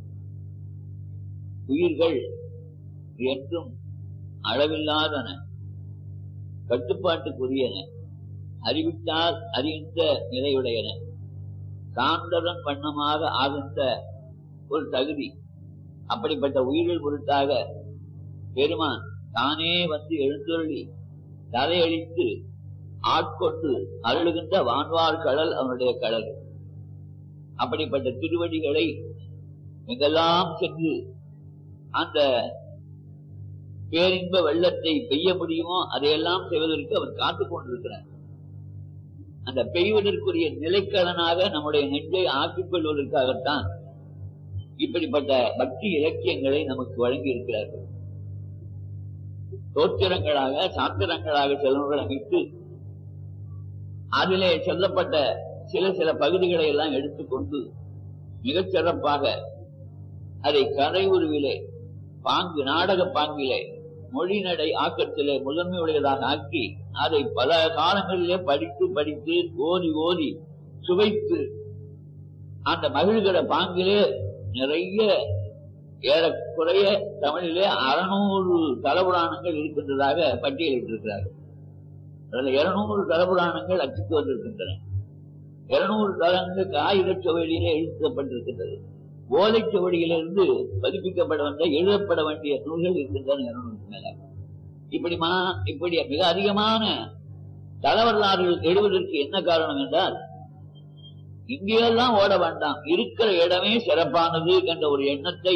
உயிர்கள் என்றும் அளவில்லாதன கட்டுப்பாட்டுக்குரியன அறிவித்தால் அறிகின்ற நிலையுடையன சான்றதன் வண்ணமாக ஆகின்ற ஒரு தகுதி அப்படிப்பட்ட உயிர்கள் பொருட்டாக பெருமான் தானே வந்து எழுந்தருளி தலையளித்து ஆட்கொண்டு அருளுகின்ற வான்வார் கடல் அவனுடைய கடல் அப்படிப்பட்ட திருவடிகளை எங்கெல்லாம் சென்று அந்த பேரின்ப வெள்ளத்தை பெய்ய முடியுமோ அதையெல்லாம் செய்வதற்கு அவர் காத்துக் கொண்டிருக்கிறார் அந்த பெய்வதற்குரிய நிலைக்கலனாக நம்முடைய நெஞ்சை ஆக்கிக் கொள்வதற்காகத்தான் இப்படிப்பட்ட பக்தி இலக்கியங்களை நமக்கு வழங்கி இருக்கிறார்கள் தோத்திரங்களாக சாத்திரங்களாக செல்வங்கள் அமைத்து அதிலே சொல்லப்பட்ட சில சில பகுதிகளை எல்லாம் எடுத்துக்கொண்டு மிகச் சிறப்பாக அதை கதை உருவிலே பாங்கு நாடக பாங்கிலே மொழி நடை ஆக்கத்திலே முதன்மை உடையதாக ஆக்கி அதை பல காலங்களிலே படித்து படித்து ஓதி ஓதி சுவைத்து அந்த மகிழ்கிற பாங்கிலே நிறைய ஏறக்குறைய தமிழிலே அறுநூறு தலபுராணங்கள் இருக்கின்றதாக பட்டியலிட்டிருக்கிறார்கள் அதுல இருநூறு தலபுராணங்கள் அச்சுக்கு வந்திருக்கின்றன இருநூறு தலங்கள் காகிதச் சுவடியிலே எழுதப்பட்டிருக்கின்றது ஓலைச் சுவடியிலிருந்து பதிப்பிக்கப்பட வந்த எழுதப்பட வேண்டிய நூல்கள் இருக்கின்றன இருநூறு மேல இப்படி மா இப்படி மிக அதிகமான தலவரலாறுகள் எழுவதற்கு என்ன காரணம் என்றால் இங்கேயெல்லாம் ஓட வேண்டாம் இருக்கிற இடமே சிறப்பானது என்ற ஒரு எண்ணத்தை